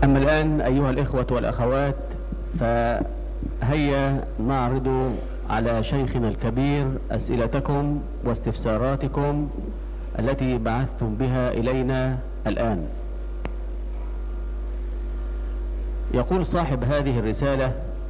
أما الآن أيها الإخوة والأخوات فهيا نعرض على شيخنا الكبير أسئلتكم واستفساراتكم التي بعثتم بها إلينا الآن يقول صاحب هذه الرسالة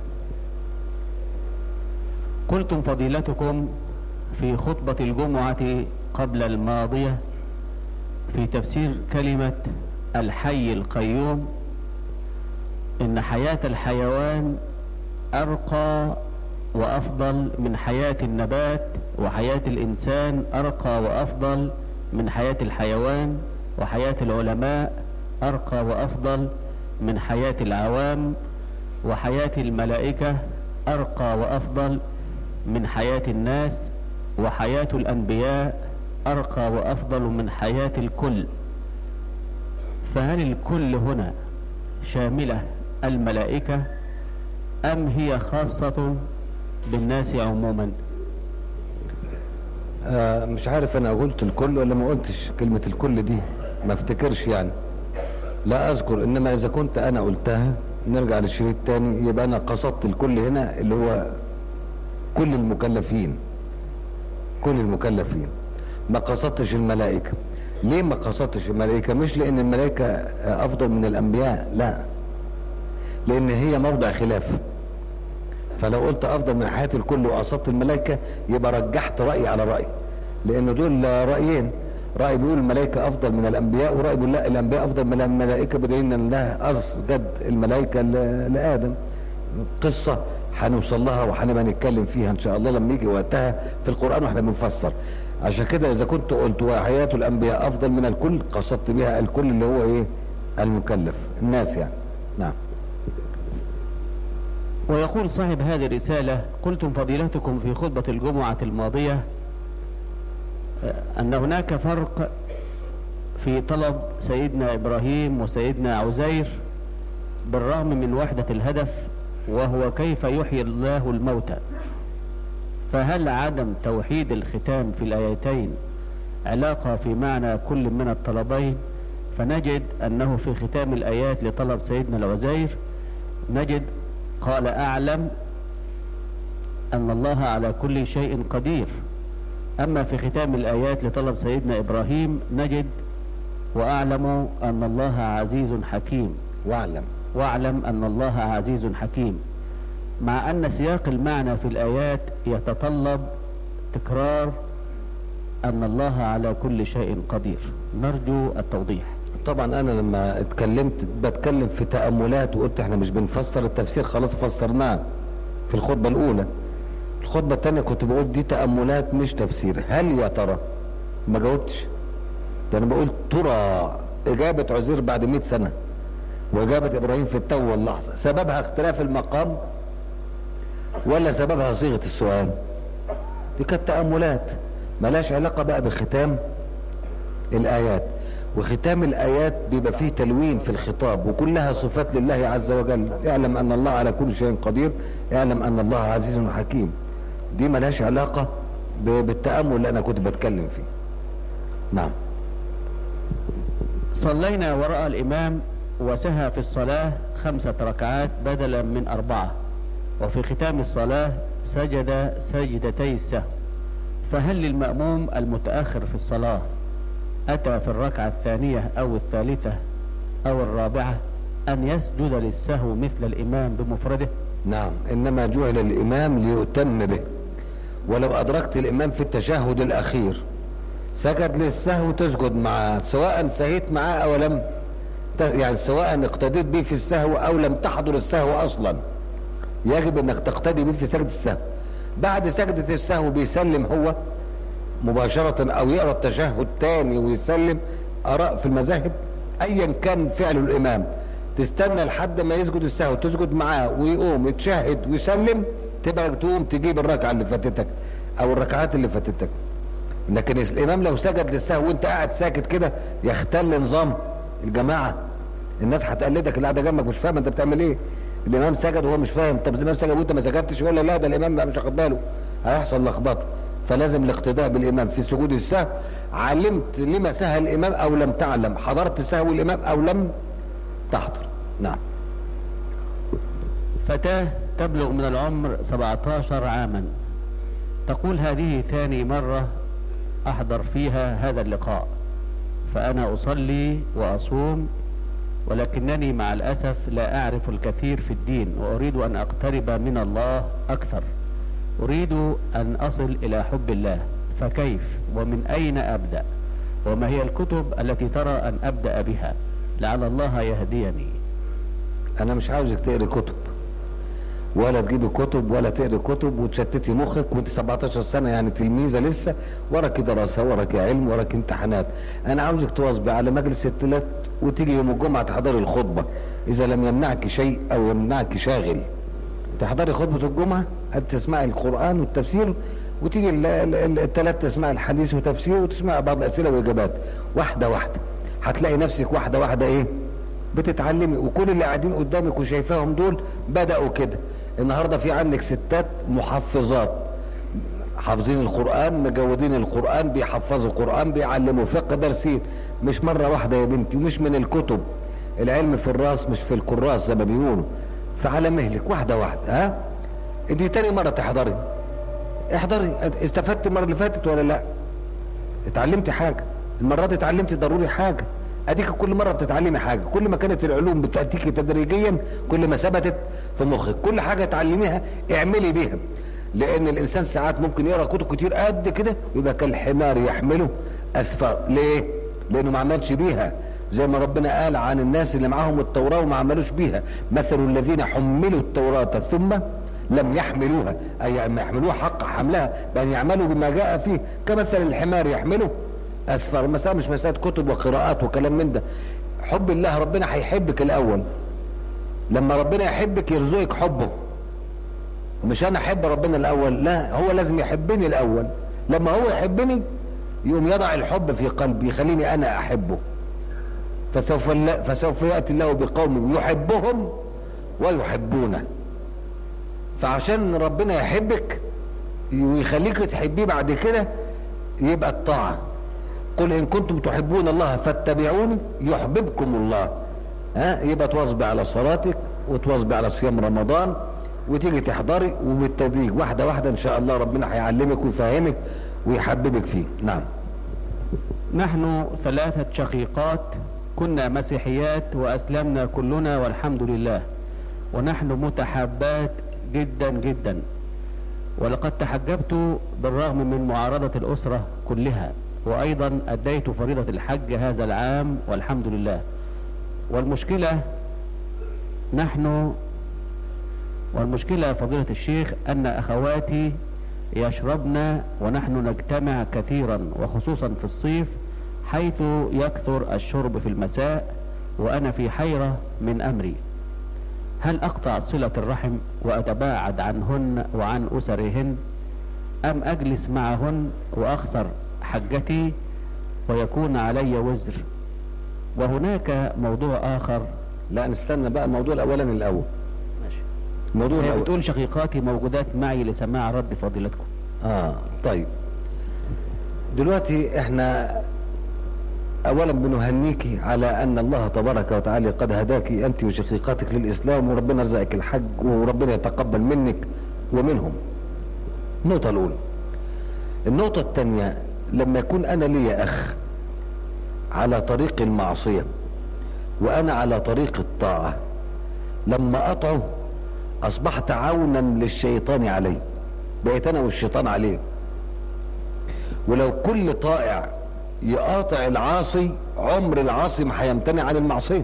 قلتم فضيلتكم في خطبة الجمعة قبل الماضية في تفسير كلمة الحي القيوم إن حياة الحيوان أرقى وأفضل من حياة النبات وحياة الإنسان أرقى وأفضل من حياة الحيوان وحياة العلماء أرقى وأفضل من حياة العوام وحياة الملائكة أرقى وأفضل من حياة الناس وحياة الأنبياء أرقى وأفضل من حياة الكل فهل الكل هنا شاملة الملائكة أم هي خاصة بالناس عموما آه مش عارف انا قلت الكل ولا ما قلتش كلمة الكل دي ما افتكرش يعني لا اذكر انما اذا كنت انا قلتها نرجع للشريط تاني يبقى انا قصدت الكل هنا اللي هو كل المكلفين كل المكلفين ما قصدتش الملائكة ليه ما قصدتش الملائكة مش لان الملائكة افضل من الانبياء لا لان هي موضع خلاف فلو قلت افضل من حياة الكل وقصدت الملائكة يبقى رجحت رأي على رأي لان دول رأيين رأي بيقول الملائكة افضل من الانبياء ورأي بيقول لا الانبياء افضل من الملائكة بدليل ان الله اسجد الملائكة لآدم قصة هنوصل لها وهنبقى نتكلم فيها ان شاء الله لما يجي وقتها في القرآن واحنا بنفسر عشان كده اذا كنت قلت وحياة الانبياء افضل من الكل قصدت بها الكل اللي هو ايه المكلف الناس يعني نعم ويقول صاحب هذه الرسالة قلتم فضيلتكم في خطبة الجمعة الماضية أن هناك فرق في طلب سيدنا إبراهيم وسيدنا عزير بالرغم من وحدة الهدف وهو كيف يحيي الله الموتى فهل عدم توحيد الختام في الآيتين علاقة في معنى كل من الطلبين فنجد أنه في ختام الآيات لطلب سيدنا العزير نجد قال أعلم أن الله على كل شيء قدير أما في ختام الآيات لطلب سيدنا إبراهيم نجد وأعلم أن الله عزيز حكيم واعلم واعلم أن الله عزيز حكيم مع أن سياق المعنى في الآيات يتطلب تكرار أن الله على كل شيء قدير نرجو التوضيح طبعا انا لما اتكلمت بتكلم في تأملات وقلت احنا مش بنفسر التفسير خلاص فسرناه في الخطبة الاولى الخطبة الثانية كنت بقول دي تأملات مش تفسير هل يا ترى ما جاوبتش ده انا بقول ترى اجابة عزير بعد 100 سنة واجابة ابراهيم في التو واللحظة سببها اختلاف المقام ولا سببها صيغة السؤال دي كانت تأملات ملاش علاقة بقى بختام الايات وختام الايات بيبقى فيه تلوين في الخطاب وكلها صفات لله عز وجل اعلم ان الله على كل شيء قدير اعلم ان الله عزيز حكيم دي ملهاش علاقة بالتأمل اللي انا كنت بتكلم فيه نعم صلينا وراء الإمام وسهى في الصلاة خمسة ركعات بدلا من أربعة وفي ختام الصلاة سجد سجدتي السهو فهل للمأموم المتأخر في الصلاة أتى في الركعة الثانية أو الثالثة أو الرابعة أن يسجد للسهو مثل الإمام بمفرده نعم انما جعل الامام ليؤتم به ولو ادركت الامام في التشهد الاخير سجد للسهو تسجد معاه سواء سهيت معاه او لم ت- يعني سواء اقتديت به في السهو او لم تحضر السهو اصلا يجب انك تقتدي به في سجدة السهو بعد سجدة السهو بيسلم هو مباشرة او يقرأ التشهد تاني ويسلم اراء في المذاهب ايا كان فعل الامام تستنى لحد ما يسجد السهو تسجد معاه ويقوم يتشهد ويسلم تبقى تقوم تجيب الركعة اللي فاتتك او الركعات اللي فاتتك لكن الامام لو سجد للسهو وانت قاعد ساكت كده يختل نظام الجماعة الناس هتقلدك اللي قاعده جنبك مش فاهم انت بتعمل ايه الامام سجد وهو مش فاهم طب الامام سجد وانت ما سجدتش ولا لا ده الامام بقى مش واخد باله هيحصل لخبطه فلازم الاقتداء بالامام في سجود السهو علمت لما سهى الامام او لم تعلم حضرت سهو الامام او لم تحضر نعم فتاة تبلغ من العمر 17 عاما تقول هذه ثاني مرة أحضر فيها هذا اللقاء فأنا أصلي وأصوم ولكنني مع الأسف لا أعرف الكثير في الدين وأريد أن أقترب من الله أكثر أريد أن أصل إلى حب الله فكيف ومن أين أبدأ وما هي الكتب التي ترى أن أبدأ بها لعل الله يهديني انا مش عاوزك تقري كتب ولا تجيبي كتب ولا تقري كتب وتشتتي مخك وانت 17 سنه يعني تلميذه لسه وراكي دراسه وراكي علم وراكي امتحانات انا عاوزك تواظبي على مجلس التلات وتيجي يوم الجمعه تحضري الخطبه اذا لم يمنعك شيء او يمنعك شاغل تحضري خطبه الجمعه تسمعي القران والتفسير وتيجي الثلاث تسمعي الحديث وتفسير وتسمعي بعض الاسئله واجابات واحده واحده هتلاقي نفسك واحده واحده ايه بتتعلمي وكل اللي قاعدين قدامك وشايفاهم دول بدأوا كده النهاردة في عندك ستات محفظات حافظين القرآن مجودين القرآن بيحفظوا القرآن بيعلموا فقه دارسين مش مرة واحدة يا بنتي ومش من الكتب العلم في الراس مش في الكراس زي ما بيقولوا فعلى مهلك واحدة واحدة ها دي تاني مرة تحضري احضري استفدت المرة اللي فاتت ولا لا اتعلمتي حاجة المرة دي اتعلمتي ضروري حاجة اديك كل مره بتتعلمي حاجه كل ما كانت العلوم بتاتيكي تدريجيا كل ما ثبتت في مخك كل حاجه تعلميها اعملي بيها لان الانسان ساعات ممكن يقرا كتب كتير قد كده يبقى كالحمار يحمله اسفار ليه لانه ما عملش بيها زي ما ربنا قال عن الناس اللي معاهم التوراه وما عملوش بيها مثل الذين حملوا التوراه ثم لم يحملوها اي يحملوها حق حملها بان يعملوا بما جاء فيه كمثل الحمار يحمله اسفار المسألة مش مسألة كتب وقراءات وكلام من ده حب الله ربنا هيحبك الاول لما ربنا يحبك يرزقك حبه مش انا احب ربنا الاول لا هو لازم يحبني الاول لما هو يحبني يقوم يضع الحب في قلبي يخليني انا احبه فسوف فسوف ياتي الله بقوم يحبهم ويحبونه فعشان ربنا يحبك ويخليك تحبيه بعد كده يبقى الطاعه قل ان كنتم تحبون الله فاتبعوني يحببكم الله ها يبقى تواظبي على صلاتك وتواظبي على صيام رمضان وتيجي تحضري وبالتدريج واحده واحده ان شاء الله ربنا هيعلمك ويفهمك ويحببك فيه نعم نحن ثلاثة شقيقات كنا مسيحيات وأسلمنا كلنا والحمد لله ونحن متحابات جدا جدا ولقد تحجبت بالرغم من معارضة الأسرة كلها وأيضا أديت فريضة الحج هذا العام والحمد لله والمشكلة نحن والمشكلة فضيلة الشيخ أن أخواتي يشربن ونحن نجتمع كثيرا وخصوصا في الصيف حيث يكثر الشرب في المساء وأنا في حيرة من أمري هل أقطع صلة الرحم وأتباعد عنهن وعن أسرهن أم أجلس معهن وأخسر حجتي ويكون علي وزر وهناك موضوع آخر لا نستنى بقى الموضوع الاولاني الاول ماشي الموضوع هي الأول. بتقول شقيقاتي موجودات معي لسماع رد فضيلتكم اه طيب دلوقتي احنا اولا بنهنيك على ان الله تبارك وتعالى قد هداك انت وشقيقاتك للاسلام وربنا رزقك الحج وربنا يتقبل منك ومنهم النقطة الاولى النقطة الثانية لما يكون انا لي اخ على طريق المعصية وانا على طريق الطاعة لما اطعه اصبحت عونا للشيطان علي بقيت انا والشيطان عليه ولو كل طائع يقاطع العاصي عمر العاصي ما هيمتنع عن المعصيه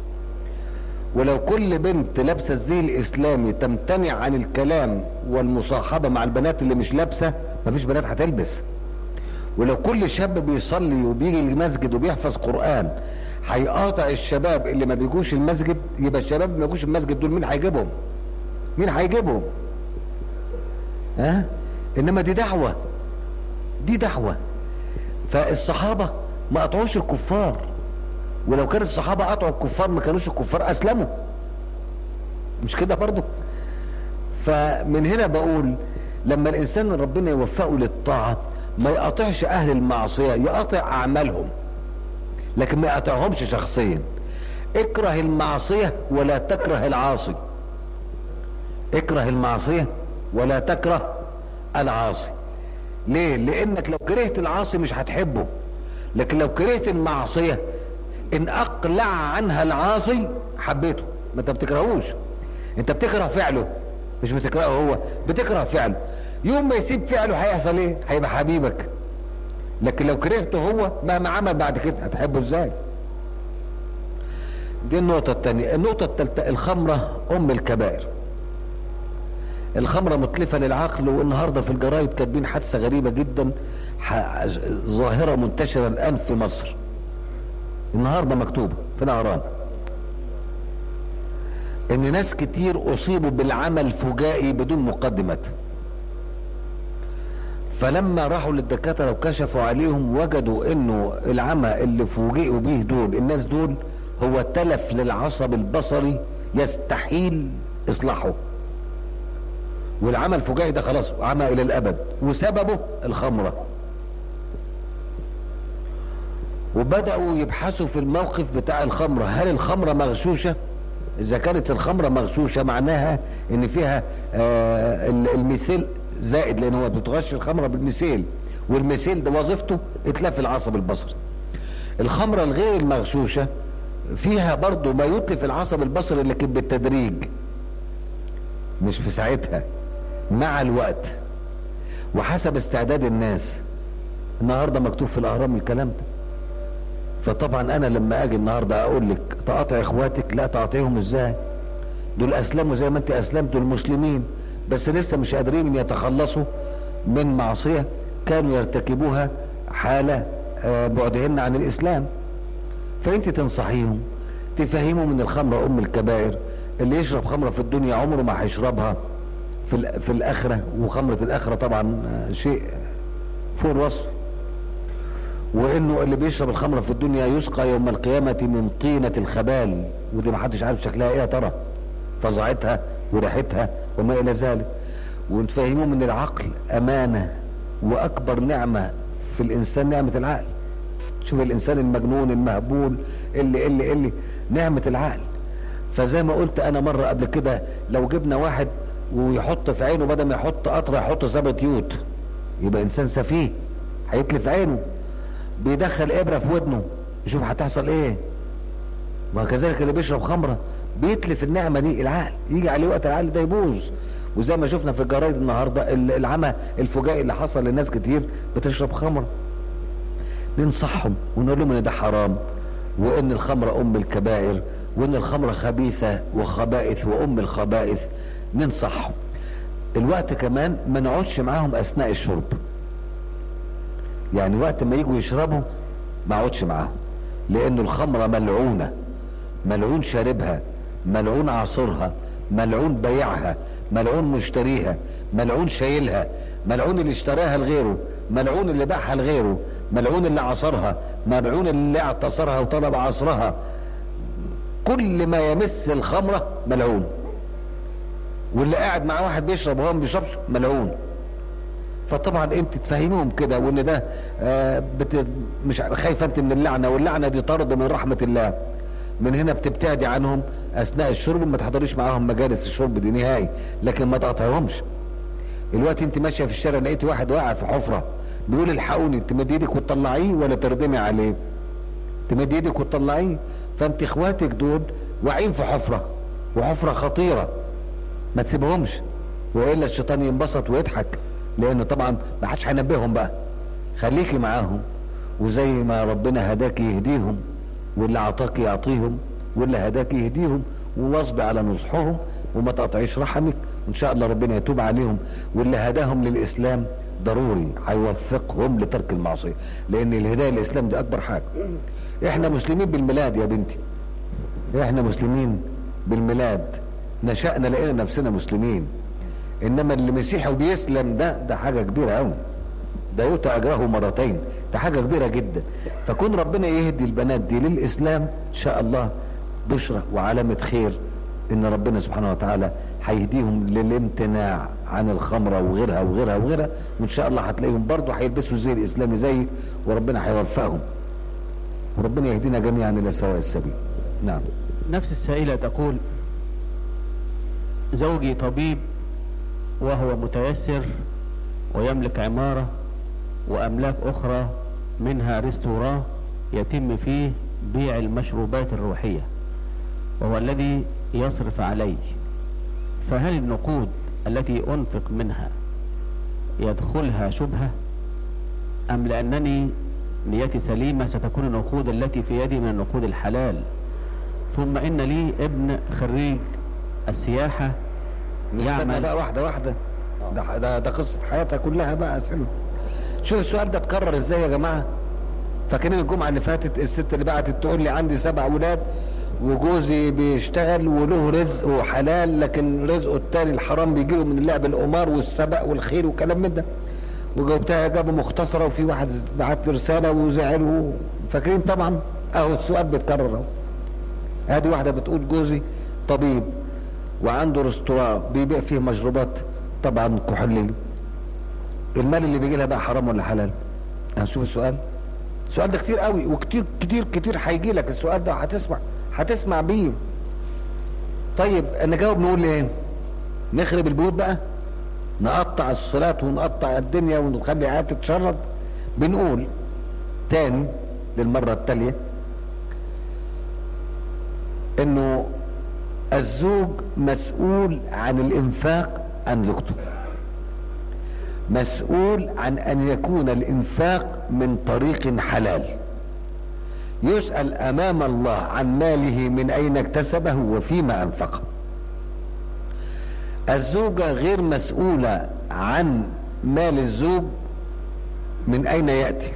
ولو كل بنت لابسه الزي الاسلامي تمتنع عن الكلام والمصاحبه مع البنات اللي مش لابسه مفيش بنات هتلبس ولو كل شاب بيصلي وبيجي المسجد وبيحفظ قران هيقاطع الشباب اللي ما بيجوش المسجد يبقى الشباب اللي ما يجوش المسجد دول مين هيجيبهم مين هيجيبهم ها انما دي دعوه دي دعوه فالصحابه ما قطعوش الكفار ولو كان الصحابه قطعوا الكفار ما كانوش الكفار اسلموا مش كده برضو فمن هنا بقول لما الانسان ربنا يوفقه للطاعه ما يقاطعش اهل المعصيه يقاطع اعمالهم لكن ما يقاطعهمش شخصيا اكره المعصية ولا تكره العاصي اكره المعصية ولا تكره العاصي ليه لانك لو كرهت العاصي مش هتحبه لكن لو كرهت المعصية ان اقلع عنها العاصي حبيته ما انت بتكرهوش انت بتكره فعله مش بتكرهه هو بتكره فعله يوم ما يسيب فعله هيحصل ايه هيبقى حبيبك لكن لو كرهته هو مهما عمل بعد كده هتحبه ازاي دي النقطة الثانية النقطة الثالثة الخمرة ام الكبائر الخمرة متلفة للعقل والنهاردة في الجرايد كاتبين حادثة غريبة جدا ح- ظاهرة منتشرة الآن في مصر النهاردة مكتوبة في نهران ان ناس كتير اصيبوا بالعمى الفجائي بدون مقدمات فلما راحوا للدكاترة وكشفوا عليهم وجدوا انه العمى اللي فوجئوا بيه دول الناس دول هو تلف للعصب البصري يستحيل اصلاحه والعمى الفجائي ده خلاص عمى الى الابد وسببه الخمره وبداوا يبحثوا في الموقف بتاع الخمره هل الخمره مغشوشه اذا كانت الخمره مغشوشه معناها ان فيها آه ال- الميثيل زائد لان هو بتغش الخمره بالميثيل والميثيل ده وظيفته اتلاف العصب البصري الخمره الغير المغشوشه فيها برضو ما يتلف العصب البصري لكن بالتدريج مش في ساعتها مع الوقت وحسب استعداد الناس النهارده مكتوب في الاهرام الكلام ده فطبعا انا لما اجي النهارده اقول لك تقاطع اخواتك لا تقاطعهم ازاي دول اسلموا زي ما انت اسلمت المسلمين بس لسه مش قادرين ان يتخلصوا من معصيه كانوا يرتكبوها حال آه، بعدهن عن الاسلام فانت تنصحيهم تفهمهم ان الخمره ام الكبائر اللي يشرب خمره في الدنيا عمره ما هيشربها في ال- في الاخره وخمره الاخره طبعا آه، شيء فوق الوصف وانه اللي بيشرب الخمره في الدنيا يسقى يوم القيامه من طينه الخبال ودي ما حدش عارف شكلها ايه يا ترى فظاعتها وريحتها وما الى ذلك ونفهمهم ان العقل امانه واكبر نعمه في الانسان نعمه العقل شوف الانسان المجنون المهبول اللي اللي اللي نعمه العقل فزي ما قلت انا مره قبل كده لو جبنا واحد ويحط في عينه بدل ما يحط قطره يحط ثبت يوت يبقى انسان سفيه هيتلف عينه بيدخل ابره في ودنه يشوف هتحصل ايه وكذلك اللي بيشرب خمره بيتلف النعمه دي العقل يجي عليه وقت العقل ده يبوظ وزي ما شفنا في الجرايد النهارده ال- العمى الفجائي اللي حصل لناس كتير بتشرب خمره ننصحهم ونقول لهم ان ده حرام وان الخمره ام الكبائر وان الخمره خبيثه وخبائث وام الخبائث ننصحهم الوقت كمان ما نقعدش معاهم اثناء الشرب يعني وقت ما يجوا يشربوا ما اقعدش معاهم لانه الخمره ملعونه ملعون شاربها ملعون عصرها ملعون بيعها ملعون مشتريها ملعون شايلها ملعون اللي اشتراها لغيره ملعون اللي باعها لغيره ملعون اللي عصرها ملعون اللي اعتصرها وطلب عصرها كل ما يمس الخمره ملعون واللي قاعد مع واحد بيشرب وهو ما بيشربش ملعون فطبعا انت تفهمهم كده وان ده آه بت... مش خايفه انت من اللعنه واللعنه دي طرد من رحمه الله من هنا بتبتعدي عنهم اثناء الشرب ما تحضريش معاهم مجالس الشرب دي نهائي لكن ما تقاطعهمش الوقت انت ماشيه في الشارع لقيتي واحد واقع في حفره بيقول الحقوني تمد ايدك وتطلعيه ولا تردمي عليه تمد ايدك وتطلعيه فانت اخواتك دول واقعين في حفره وحفره خطيره ما تسيبهمش والا الشيطان ينبسط ويضحك لانه طبعا ما حدش هينبههم بقى خليكي معاهم وزي ما ربنا هداك يهديهم واللي اعطاك يعطيهم واللي هداك يهديهم وواظبي على نصحهم وما تقطعيش رحمك وان شاء الله ربنا يتوب عليهم واللي هداهم للاسلام ضروري هيوفقهم لترك المعصيه لان الهدايه الاسلام دي اكبر حاجه احنا مسلمين بالميلاد يا بنتي احنا مسلمين بالميلاد نشأنا لقينا نفسنا مسلمين انما اللي مسيحي وبيسلم ده ده حاجه كبيره قوي ده يؤتى اجره مرتين ده حاجه كبيره جدا فكون ربنا يهدي البنات دي للاسلام ان شاء الله بشرى وعلامه خير ان ربنا سبحانه وتعالى هيهديهم للامتناع عن الخمره وغيرها وغيرها وغيرها وان شاء الله هتلاقيهم برضه هيلبسوا الزي الاسلامي زيك وربنا هيوفقهم وربنا يهدينا جميعا الى سواء السبيل نعم نفس السائلة تقول زوجي طبيب وهو متيسر ويملك عمارة وأملاك أخرى منها ريستوران يتم فيه بيع المشروبات الروحية وهو الذي يصرف علي فهل النقود التي أنفق منها يدخلها شبهة أم لأنني نيتي سليمة ستكون النقود التي في يدي من النقود الحلال ثم إن لي ابن خريج السياحة نستنى يعمل بقى واحدة واحدة ده ده, ده قصة حياتها كلها بقى أسئلة شوف السؤال ده اتكرر ازاي يا جماعة فاكرين الجمعة اللي فاتت الست اللي بعتت تقول لي عندي سبع ولاد وجوزي بيشتغل وله رزق وحلال لكن رزقه التاني الحرام بيجيله من اللعب القمار والسبق والخير وكلام من ده وجاوبتها اجابه مختصره وفي واحد بعت لي رساله وزعل و- فاكرين طبعا اهو السؤال بيتكرر اهو ادي واحده بتقول جوزي طبيب وعنده ريستوران بيبيع فيه مشروبات طبعا كحوليه المال اللي بيجي لها بقى حرام ولا حلال هنشوف السؤال السؤال ده كتير قوي وكتير كتير كتير هيجي لك السؤال ده هتسمع هتسمع بيه طيب نجاوب نقول ايه نخرب البيوت بقى نقطع الصلات ونقطع الدنيا ونخلي عيال تتشرد بنقول تاني للمرة التالية انه الزوج مسؤول عن الانفاق عن زوجته مسؤول عن ان يكون الانفاق من طريق حلال يسأل امام الله عن ماله من اين اكتسبه وفيما انفقه الزوجة غير مسؤولة عن مال الزوج من اين يأتي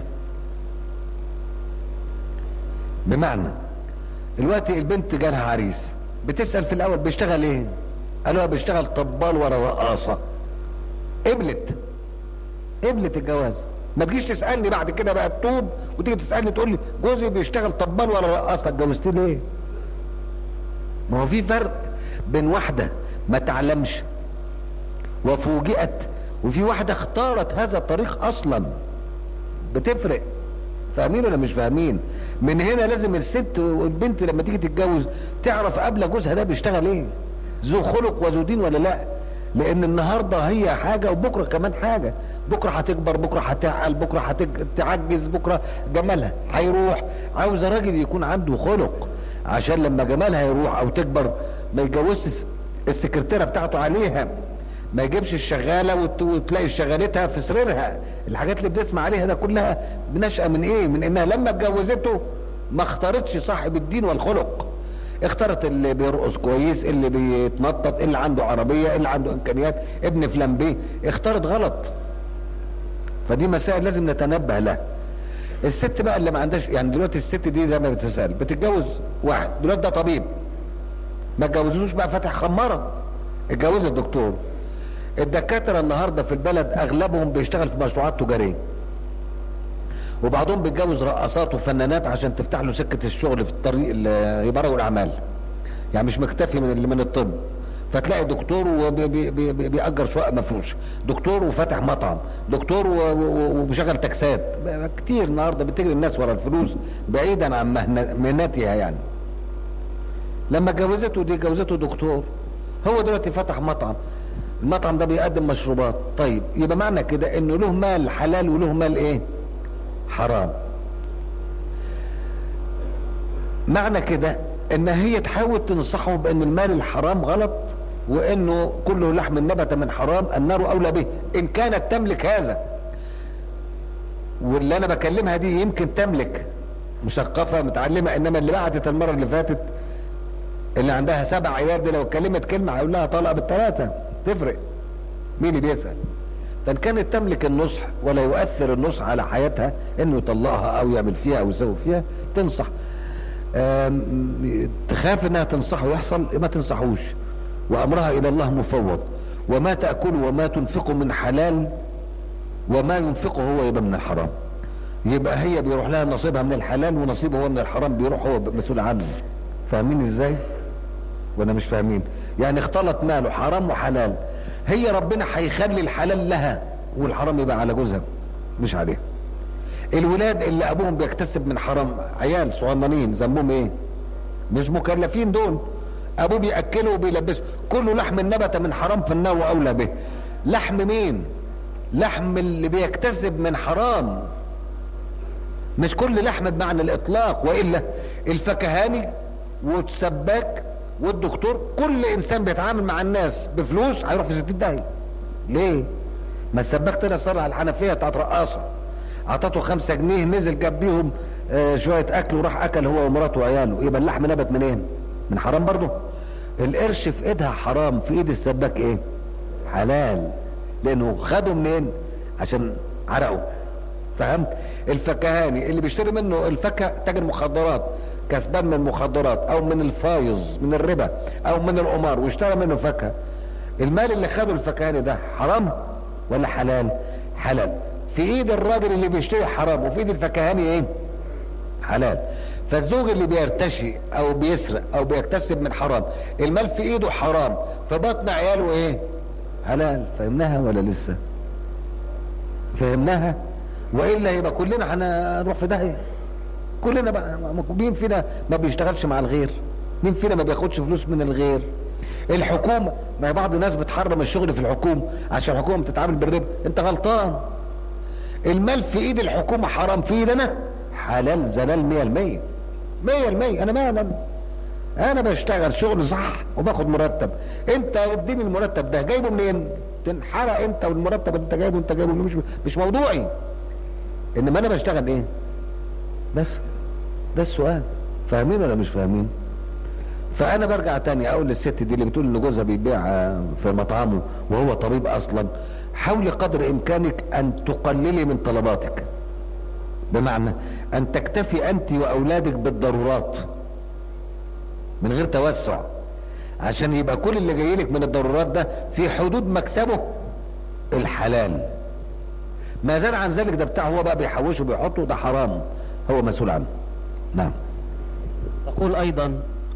بمعنى دلوقتي البنت جالها عريس بتسأل في الاول بيشتغل ايه قالوا بيشتغل طبال ورا رقاصة قبلت قبلت الجواز ما تجيش تسالني بعد كده بقى تتوب وتيجي تسالني تقول لي جوزي بيشتغل طبال ولا رقاصه اتجوزتيه ليه؟ ما هو في فرق بين واحده ما تعلمش وفوجئت وفي واحده اختارت هذا الطريق اصلا بتفرق فاهمين ولا مش فاهمين؟ من هنا لازم الست والبنت لما تيجي تتجوز تعرف قبل جوزها ده بيشتغل ايه؟ ذو خلق وذو دين ولا لا؟ لان النهارده هي حاجه وبكره كمان حاجه بكره هتكبر بكره هتعقل بكره هتعجز بكره جمالها هيروح عاوزه راجل يكون عنده خلق عشان لما جمالها يروح او تكبر ما يتجوزش السكرتيره بتاعته عليها ما يجيبش الشغاله وت- وتلاقي شغالتها في سريرها الحاجات اللي بنسمع عليها ده كلها بنشأة من ايه من انها لما اتجوزته ما اختارتش صاحب الدين والخلق اختارت اللي بيرقص كويس اللي بيتنطط اللي عنده عربيه اللي عنده امكانيات ابن فلان بيه اختارت غلط فدي مسائل لازم نتنبه لها الست بقى اللي ما عندهاش يعني دلوقتي الست دي لما بتسال بتتجوز واحد دلوقتي ده طبيب ما اتجوزوش بقى فاتح خماره اتجوز الدكتور الدكاتره النهارده في البلد اغلبهم بيشتغل في مشروعات تجاريه وبعضهم بيتجوز رقصات وفنانات عشان تفتح له سكه الشغل في الطريق ال- يبقى رجل اعمال يعني مش مكتفي من اللي من الطب فتلاقي دكتور وبيأجر شقق مفروش دكتور وفتح مطعم دكتور و- و- وبيشغل تاكسات بقى كتير النهارده بتجري الناس ورا الفلوس بعيدا عن مهن- مهنتها يعني لما اتجوزته دي جوزته دكتور هو دلوقتي فتح مطعم المطعم ده بيقدم مشروبات طيب يبقى معنى كده انه له مال حلال وله مال ايه حرام معنى كده ان هي تحاول تنصحه بان المال الحرام غلط وانه كله لحم نبت من حرام النار اولى به ان كانت تملك هذا واللي انا بكلمها دي يمكن تملك مثقفه متعلمه انما اللي بعتت المره اللي فاتت اللي عندها سبع عيال دي لو اتكلمت كلمه هيقول لها طلق بالثلاثه تفرق مين اللي بيسال فان كانت تملك النصح ولا يؤثر النصح على حياتها انه يطلقها او يعمل فيها او يسوي فيها تنصح آم، تخاف انها تنصحه يحصل ما تنصحوش وامرها الى الله مفوض وما تاكل وما تنفق من حلال وما ينفقه هو يبقى من الحرام يبقى هي بيروح لها نصيبها من الحلال ونصيبه هو من الحرام بيروح هو مسؤول عنه فاهمين ازاي ولا مش فاهمين يعني اختلط ماله حرام وحلال هي ربنا هيخلي الحلال لها والحرام يبقى على جوزها مش عليها الولاد اللي ابوهم بيكتسب من حرام عيال صغننين ذنبهم ايه مش مكلفين دول ابوه بياكله وبيلبسه كله لحم نبت من حرام في النار واولى به لحم مين لحم اللي بيكتسب من حرام مش كل لحم بمعنى الاطلاق والا الفكهاني والسباك والدكتور كل انسان بيتعامل مع الناس بفلوس هيروح في 60 داهيه ليه ما السباك طلع صار على الحنفيه بتاعت رقاصه اعطته خمسة جنيه نزل جاب بيهم آه شويه اكل وراح اكل هو ومراته وعياله يبقى اللحم نبت منين من حرام برضه القرش في ايدها حرام في ايد السباك ايه حلال لانه خده منين عشان عرقه فهمت الفكهاني اللي بيشتري منه الفاكهه تاجر مخدرات كسبان من المخدرات او من الفايز من الربا او من القمار واشترى منه فاكهه المال اللي خده الفكهاني ده حرام ولا حلال حلال في ايد الراجل اللي بيشتري حرام وفي ايد الفكهاني ايه حلال فالزوج اللي بيرتشي او بيسرق او بيكتسب من حرام المال في ايده حرام في بطن عياله ايه حلال فهمناها ولا لسه فهمناها والا يبقى كلنا هنروح في داهيه كلنا بقى مين فينا ما بيشتغلش مع الغير مين فينا ما بياخدش فلوس من الغير الحكومه ما بعض الناس بتحرم الشغل في الحكومه عشان الحكومه بتتعامل بالربا انت غلطان المال في ايد الحكومه حرام في ايدنا حلال زلال مية المية مية المية انا مالا انا بشتغل شغل صح وباخد مرتب انت اديني المرتب ده جايبه منين تنحرق انت والمرتب اللي انت جايبه انت جايبه مش مش موضوعي انما انا بشتغل ايه بس ده السؤال فاهمين ولا مش فاهمين فانا برجع تاني اقول للست دي اللي بتقول ان جوزها بيبيع في مطعمه وهو طبيب اصلا حاولي قدر امكانك ان تقللي من طلباتك بمعنى ان تكتفي انت واولادك بالضرورات من غير توسع عشان يبقى كل اللي جاي لك من الضرورات ده في حدود مكسبه الحلال ما زال عن ذلك ده بتاعه هو بقى بيحوشه وبيحطه ده حرام هو مسؤول عنه نعم تقول ايضا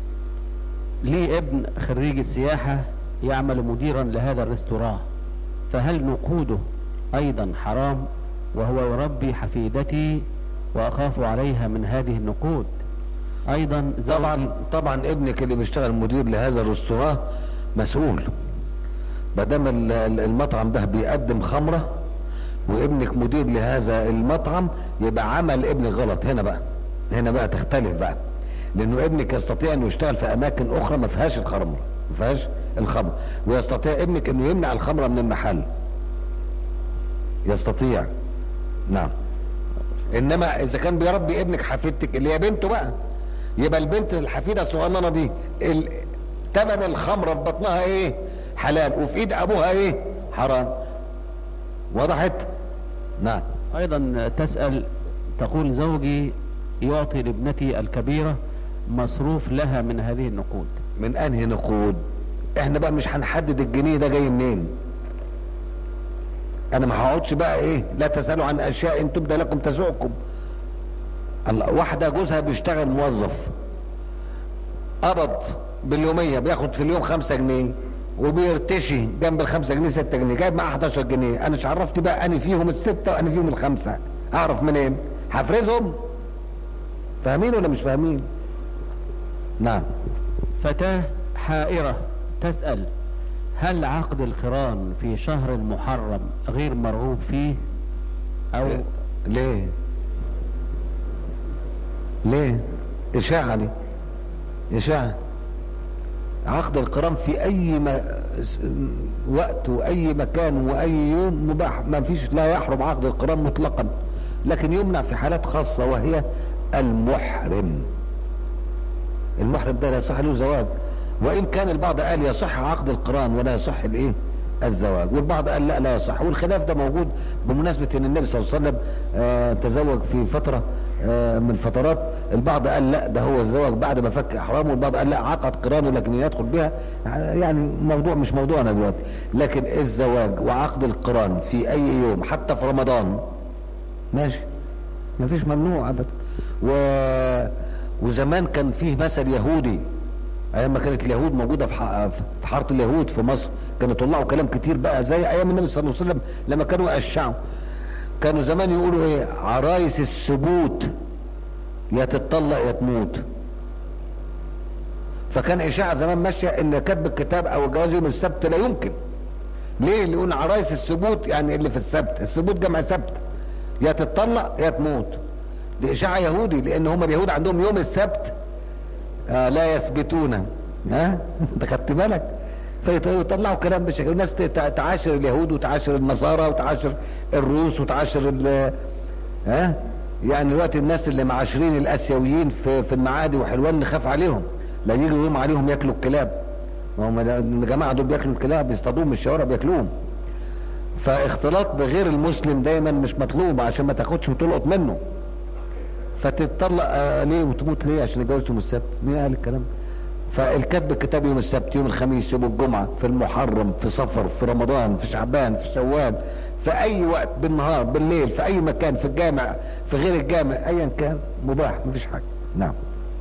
لي ابن خريج السياحة يعمل مديرا لهذا الريستوران فهل نقوده ايضا حرام وهو يربي حفيدتي واخاف عليها من هذه النقود ايضا طبعا طبعا ابنك اللي بيشتغل مدير لهذا الريستوران مسؤول ما دام المطعم ده بيقدم خمره وابنك مدير لهذا المطعم يبقى عمل ابنك غلط هنا بقى هنا بقى تختلف بقى لانه ابنك يستطيع انه يشتغل في اماكن اخرى ما فيهاش الخمر ما فيهاش الخمر ويستطيع ابنك انه يمنع الخمره من المحل يستطيع نعم انما اذا كان بيربي ابنك حفيدتك اللي هي بنته بقى يبقى البنت الحفيده الصغننه دي ثمن الخمره في بطنها ايه حلال وفي ايد ابوها ايه حرام وضحت نعم ايضا تسأل تقول زوجي يعطي لابنتي الكبيرة مصروف لها من هذه النقود من انهي نقود احنا بقى مش هنحدد الجنيه ده جاي منين انا ما هقعدش بقى ايه لا تسالوا عن اشياء ان تبدى لكم تسؤكم الله واحده جوزها بيشتغل موظف قبض باليوميه بياخد في اليوم خمسة جنيه وبيرتشي جنب الخمسة جنيه ستة جنيه جايب معاه 11 جنيه انا مش عرفت بقى انا فيهم الستة وانا فيهم الخمسة اعرف منين هفرزهم فاهمين ولا مش فاهمين نعم فتاة حائرة تسأل هل عقد القران في شهر المحرم غير مرغوب فيه او ليه ليه اشاعة دي اشاعة عقد القران في اي ما وقت واي مكان واي يوم مباح ما فيش لا يحرم عقد القران مطلقا لكن يمنع في حالات خاصة وهي المحرم المحرم ده لا يصح له زواج وان كان البعض قال يصح عقد القران ولا يصح الايه الزواج والبعض قال لا لا يصح والخلاف ده موجود بمناسبة ان النبي صلى الله عليه وسلم آه تزوج في فترة آه من فترات البعض قال لا ده هو الزواج بعد ما فك احرامه والبعض قال لا عقد قرانه لكن يدخل بها يعني موضوع مش موضوعنا دلوقتي لكن الزواج وعقد القران في اي يوم حتى في رمضان ماشي ما فيش ممنوع ابدا و... وزمان كان فيه مثل يهودي ايام ما كانت اليهود موجوده في ح... في حاره اليهود في مصر كانوا يطلعوا كلام كتير بقى زي ايام النبي صلى الله عليه وسلم لما كانوا يقشعوا كانوا زمان يقولوا ايه عرايس السبوت يا تتطلق يا تموت فكان اشاعه زمان ماشيه ان كتب الكتاب او الجواز يوم السبت لا يمكن ليه اللي يقول عرايس الثبوت يعني اللي في السبت الثبوت جمع سبت يا تتطلق يا تموت دي اشاعه يهودي لان هم اليهود عندهم يوم السبت آه لا يثبتون ها انت خدت بالك فيطلعوا كلام بشكل الناس تعاشر اليهود وتعاشر النصارى وتعاشر الروس وتعاشر ال ها يعني دلوقتي الناس اللي معاشرين الاسيويين في في المعادي وحلوان نخاف عليهم لا يجوا يوم عليهم ياكلوا الكلاب ما هم الجماعه دول بياكلوا الكلاب بيصطادوهم من الشوارع بياكلوهم فاختلاط بغير المسلم دايما مش مطلوب عشان ما تاخدش وتلقط منه فتتطلق آه ليه وتموت ليه عشان اتجوزت يوم السبت مين قال الكلام فالكتب الكتاب يوم السبت يوم الخميس يوم الجمعة في المحرم في صفر في رمضان في شعبان في شوال في اي وقت بالنهار بالليل في اي مكان في الجامع في غير الجامع ايا كان مباح مفيش حاجة نعم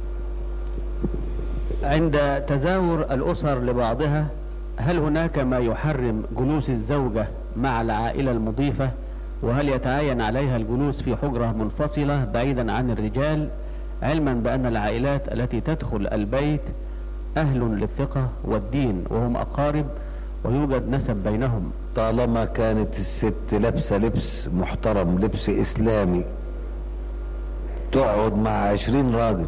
عند تزاور الأسر لبعضها هل هناك ما يحرم جلوس الزوجة مع العائلة المضيفة وهل يتعين عليها الجلوس في حجرة منفصلة بعيدا عن الرجال علما بأن العائلات التي تدخل البيت أهل للثقة والدين وهم أقارب ويوجد نسب بينهم طالما كانت الست لابسة لبس محترم لبس إسلامي تقعد مع عشرين راجل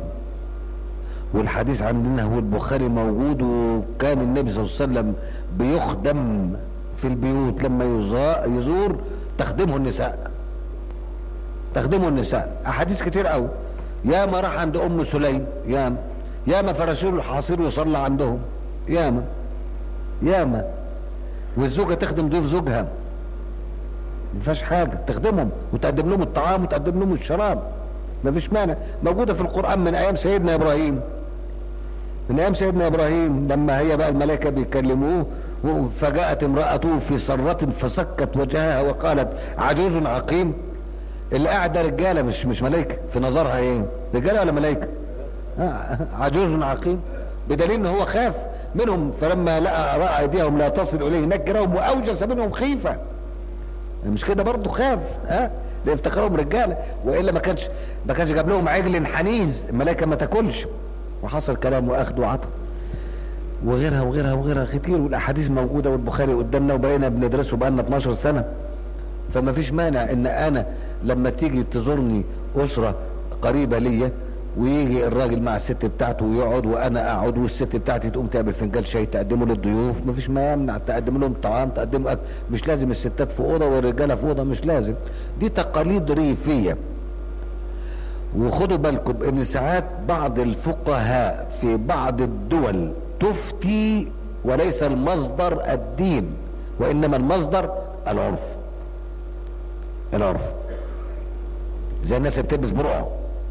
والحديث عندنا هو البخاري موجود وكان النبي صلى الله عليه وسلم بيخدم في البيوت لما يزور تخدمه النساء تخدمه النساء احاديث كتير قوي يا ما راح عند ام سليم ياما يا ما فرشوا له الحصير وصلى عندهم ياما ياما والزوجه تخدم ضيوف زوجها ما فيهاش حاجه تخدمهم وتقدم لهم الطعام وتقدم لهم الشراب ما فيش مانع موجوده في القران من ايام سيدنا ابراهيم من ايام سيدنا ابراهيم لما هي بقى الملائكه بيكلموه فجاءت امرأته في سرة فسكت وجهها وقالت عجوز عقيم اللي قاعد ده رجالة مش مش ملائكة في نظرها ايه رجالة ولا ملائكة عجوز عقيم بدليل ان هو خاف منهم فلما لقى رأى ايديهم لا تصل اليه نكرهم واوجس منهم خيفة مش كده برضه خاف ها لان افتكرهم رجاله والا ما كانش ما كانش جاب لهم عجل حنيذ الملائكه ما تاكلش وحصل كلام واخد وعطى وغيرها وغيرها وغيرها كتير والاحاديث موجوده والبخاري قدامنا وبقينا بندرسه بقالنا 12 سنه فما فيش مانع ان انا لما تيجي تزورني اسره قريبه ليا ويجي الراجل مع الست بتاعته ويقعد وانا اقعد والست بتاعتي تقوم تعمل فنجان شاي تقدمه للضيوف مفيش ما يمنع تقدم لهم طعام تقدم أكل مش لازم الستات في اوضه والرجاله في اوضه مش لازم دي تقاليد ريفيه وخدوا بالكم ان ساعات بعض الفقهاء في بعض الدول تفتي وليس المصدر الدين وانما المصدر العرف العرف زي الناس اللي بتلبس برقع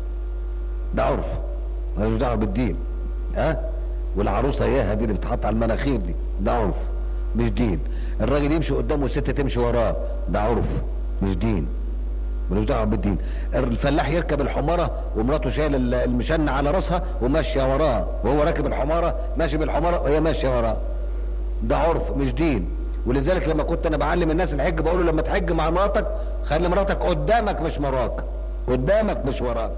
ده عرف ملوش دعوه بالدين ها والعروسه اياها دي اللي بتحط على المناخير دي ده عرف مش دين الراجل يمشي قدامه والست تمشي وراه ده عرف مش دين ملوش دعوه بالدين الفلاح يركب الحماره ومراته شايله المشنه على راسها وماشيه وراه وهو راكب الحماره ماشي بالحماره وهي ماشيه وراه ده عرف مش دين ولذلك لما كنت انا بعلم الناس الحج بقول له لما تحج مع مراتك خلي مراتك قدامك مش وراك قدامك مش وراك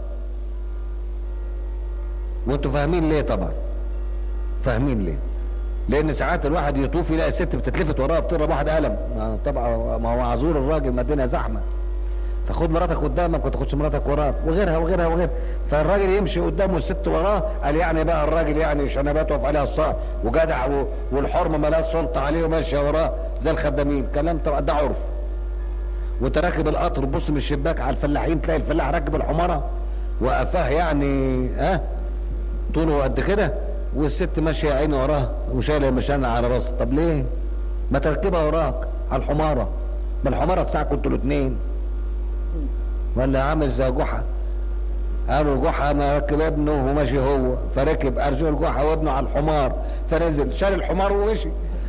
وانتوا فاهمين ليه طبعا فاهمين ليه لان ساعات الواحد يطوف يلاقي الست بتتلفت وراه بتضرب واحد قلم طبعا ما هو عذور الراجل ما الدنيا زحمه فخد مراتك قدامك وما تاخدش مراتك وراك وغيرها وغيرها وغيرها فالراجل يمشي قدامه الست وراه قال يعني بقى الراجل يعني شنبات واقف عليها الصاع وجدع والحرمه مالهاش سلطه عليه وماشيه وراه زي الخدامين كلام طبعا ده عرف وانت راكب القطر تبص من الشباك على الفلاحين تلاقي الفلاح راكب الحماره وقفاه يعني ها أه؟ طوله قد كده والست ماشيه عيني وراه وشايله المشانه على راسها طب ليه؟ ما تركبها وراك على الحماره ما الحماره الساعه كنتوا الاثنين ولا عامل زي جحا قالوا جحا ما ركب ابنه وماشي هو فركب ارجل جحا وابنه على الحمار فنزل شال الحمار ومشي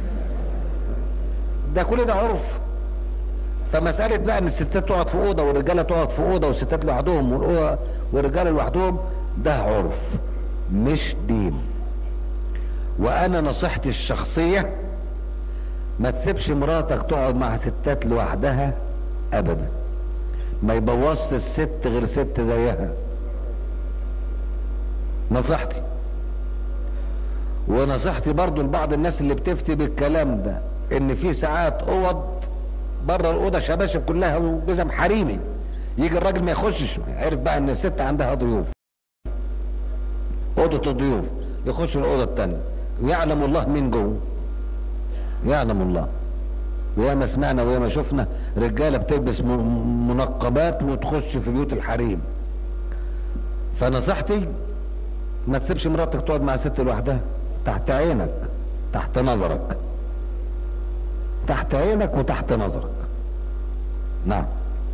ده كل ده عرف فمسألة بقى ان الستات تقعد في اوضة والرجالة تقعد في اوضة والستات لوحدهم والرجالة لوحدهم ده عرف مش دين وانا نصيحتي الشخصية ما تسيبش مراتك تقعد مع ستات لوحدها ابدا ما يبوظش الست غير ست زيها نصيحتي ونصيحتي برضو لبعض الناس اللي بتفتي بالكلام ده ان في ساعات اوض بره الاوضه شباشب كلها وجزم حريمي يجي الراجل ما يخشش عرف بقى ان الست عندها ضيوف اوضه الضيوف يخش الاوضه الثانيه ويعلم الله مين جوه يعلم الله وياما سمعنا وياما شفنا رجاله بتلبس م- منقبات وتخش في بيوت الحريم فنصيحتي ما تسيبش مراتك تقعد مع ست لوحدها تحت عينك تحت نظرك تحت عينك وتحت نظرك نعم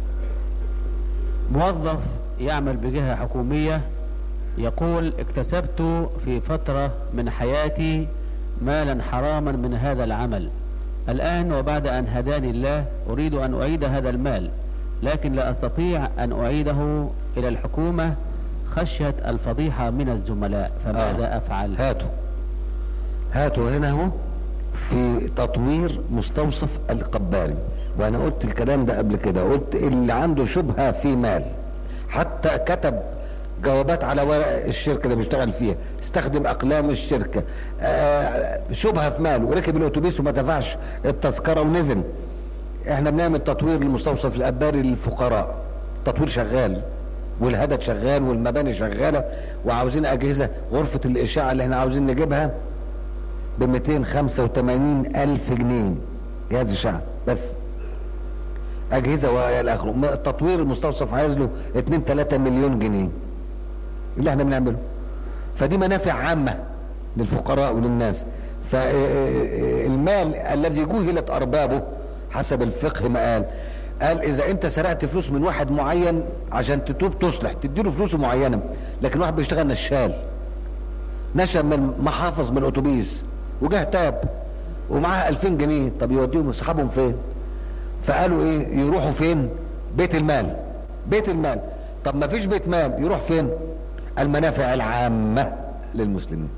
موظف يعمل بجهة حكومية يقول اكتسبت في فترة من حياتي مالا حراما من هذا العمل الآن وبعد أن هداني الله أريد أن أعيد هذا المال لكن لا أستطيع أن أعيده إلى الحكومة خشية الفضيحة من الزملاء فماذا آه. أفعل هاتوا هاتوا هنا اهو في تطوير مستوصف القباري وانا قلت الكلام ده قبل كده قلت اللي عنده شبهة في مال حتى كتب جوابات على ورق الشركة اللي بيشتغل فيها استخدم اقلام الشركة آه شبهة في مال وركب الاتوبيس وما دفعش التذكرة ونزل احنا بنعمل تطوير للمستوصف الاباري للفقراء تطوير شغال والهدد شغال والمباني شغالة وعاوزين اجهزة غرفة الاشاعة اللي احنا عاوزين نجيبها ب 285 الف جنيه جهاز اشعه بس اجهزه والى اخره م- تطوير المستوصف عايز له 2 3 مليون جنيه اللي احنا بنعمله فدي منافع عامه للفقراء وللناس فالمال الذي جهلت اربابه حسب الفقه ما قال قال اذا انت سرقت فلوس من واحد معين عشان تتوب تصلح تديله فلوسه معينه لكن واحد بيشتغل نشال نشا من محافظ من الاتوبيس وجه تاب ومعاه 2000 جنيه طب يوديهم اصحابهم فين فقالوا ايه يروحوا فين بيت المال بيت المال طب ما فيش بيت مال يروح فين المنافع العامة للمسلمين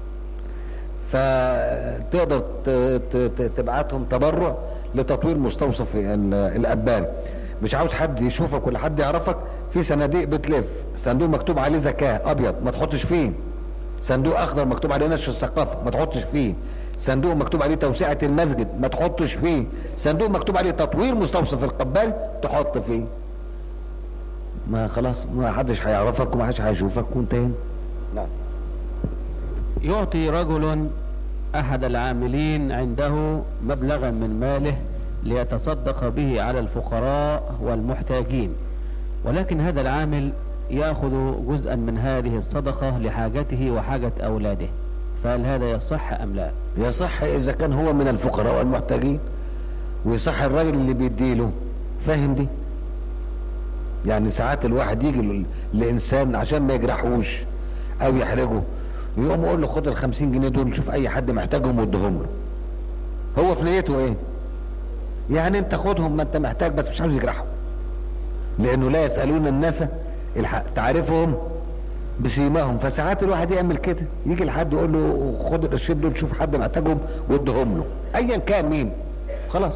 فتقدر ت- ت- ت- تبعتهم تبرع لتطوير مستوصف ال- الابان مش عاوز حد يشوفك ولا حد يعرفك في صناديق بتلف صندوق مكتوب عليه زكاة ابيض ما تحطش فيه صندوق اخضر مكتوب عليه نشر الثقافه ما تحطش فيه صندوق مكتوب عليه توسعه المسجد ما تحطش فيه صندوق مكتوب عليه تطوير مستوصف القبال تحط فيه ما خلاص ما حدش هيعرفك وما حدش هيشوفك وانتهينا نعم يعطي رجل أحد العاملين عنده مبلغا من ماله ليتصدق به على الفقراء والمحتاجين ولكن هذا العامل يأخذ جزءا من هذه الصدقة لحاجته وحاجة أولاده فهل هذا يصح أم لا يصح اذا كان هو من الفقراء والمحتاجين ويصح الراجل اللي بيديله فاهم دي يعني ساعات الواحد يجي ل- لانسان عشان ما يجرحوش او يحرجه يقوم يقول له خد ال 50 جنيه دول شوف اي حد محتاجهم واديهم له هو في نيته ايه يعني انت خدهم ما انت محتاج بس مش عاوز يجرحهم لانه لا يسالون الناس الحق تعرفهم بسيماهم فساعات الواحد يعمل كده يجي لحد يقول له خد القرشين دول شوف حد محتاجهم واديهم له ايا كان مين خلاص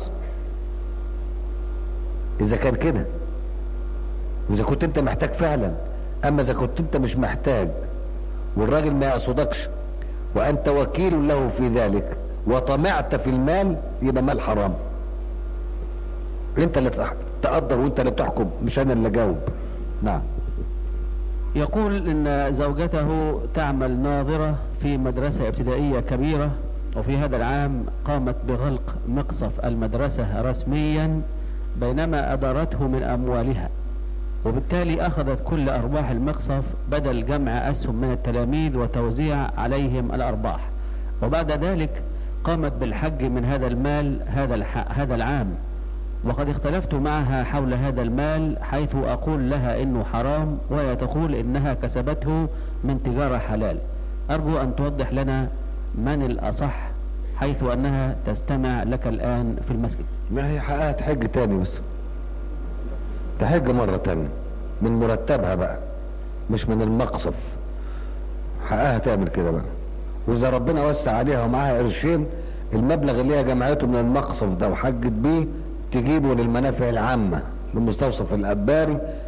اذا كان كده واذا كنت انت محتاج فعلا اما اذا كنت انت مش محتاج والراجل ما يقصدكش وانت وكيل له في ذلك وطمعت في المال يبقى مال حرام انت اللي تح- تقدر وانت اللي تحكم مش انا اللي اجاوب نعم يقول ان زوجته تعمل ناظرة في مدرسة ابتدائية كبيرة وفي هذا العام قامت بغلق مقصف المدرسة رسميا بينما أدارته من أموالها وبالتالي أخذت كل أرباح المقصف بدل جمع أسهم من التلاميذ وتوزيع عليهم الأرباح وبعد ذلك قامت بالحج من هذا المال هذا الح... هذا العام وقد اختلفت معها حول هذا المال حيث أقول لها إنه حرام وهي تقول إنها كسبته من تجارة حلال أرجو أن توضح لنا من الأصح حيث أنها تستمع لك الآن في المسجد ما هي حقها تحج تاني بس تحج مرة تانية من مرتبها بقى مش من المقصف حقها تعمل كده بقى واذا ربنا وسع عليها ومعاها قرشين المبلغ اللي هي جمعته من المقصف ده وحجت بيه تجيبه للمنافع العامة لمستوصف الأباري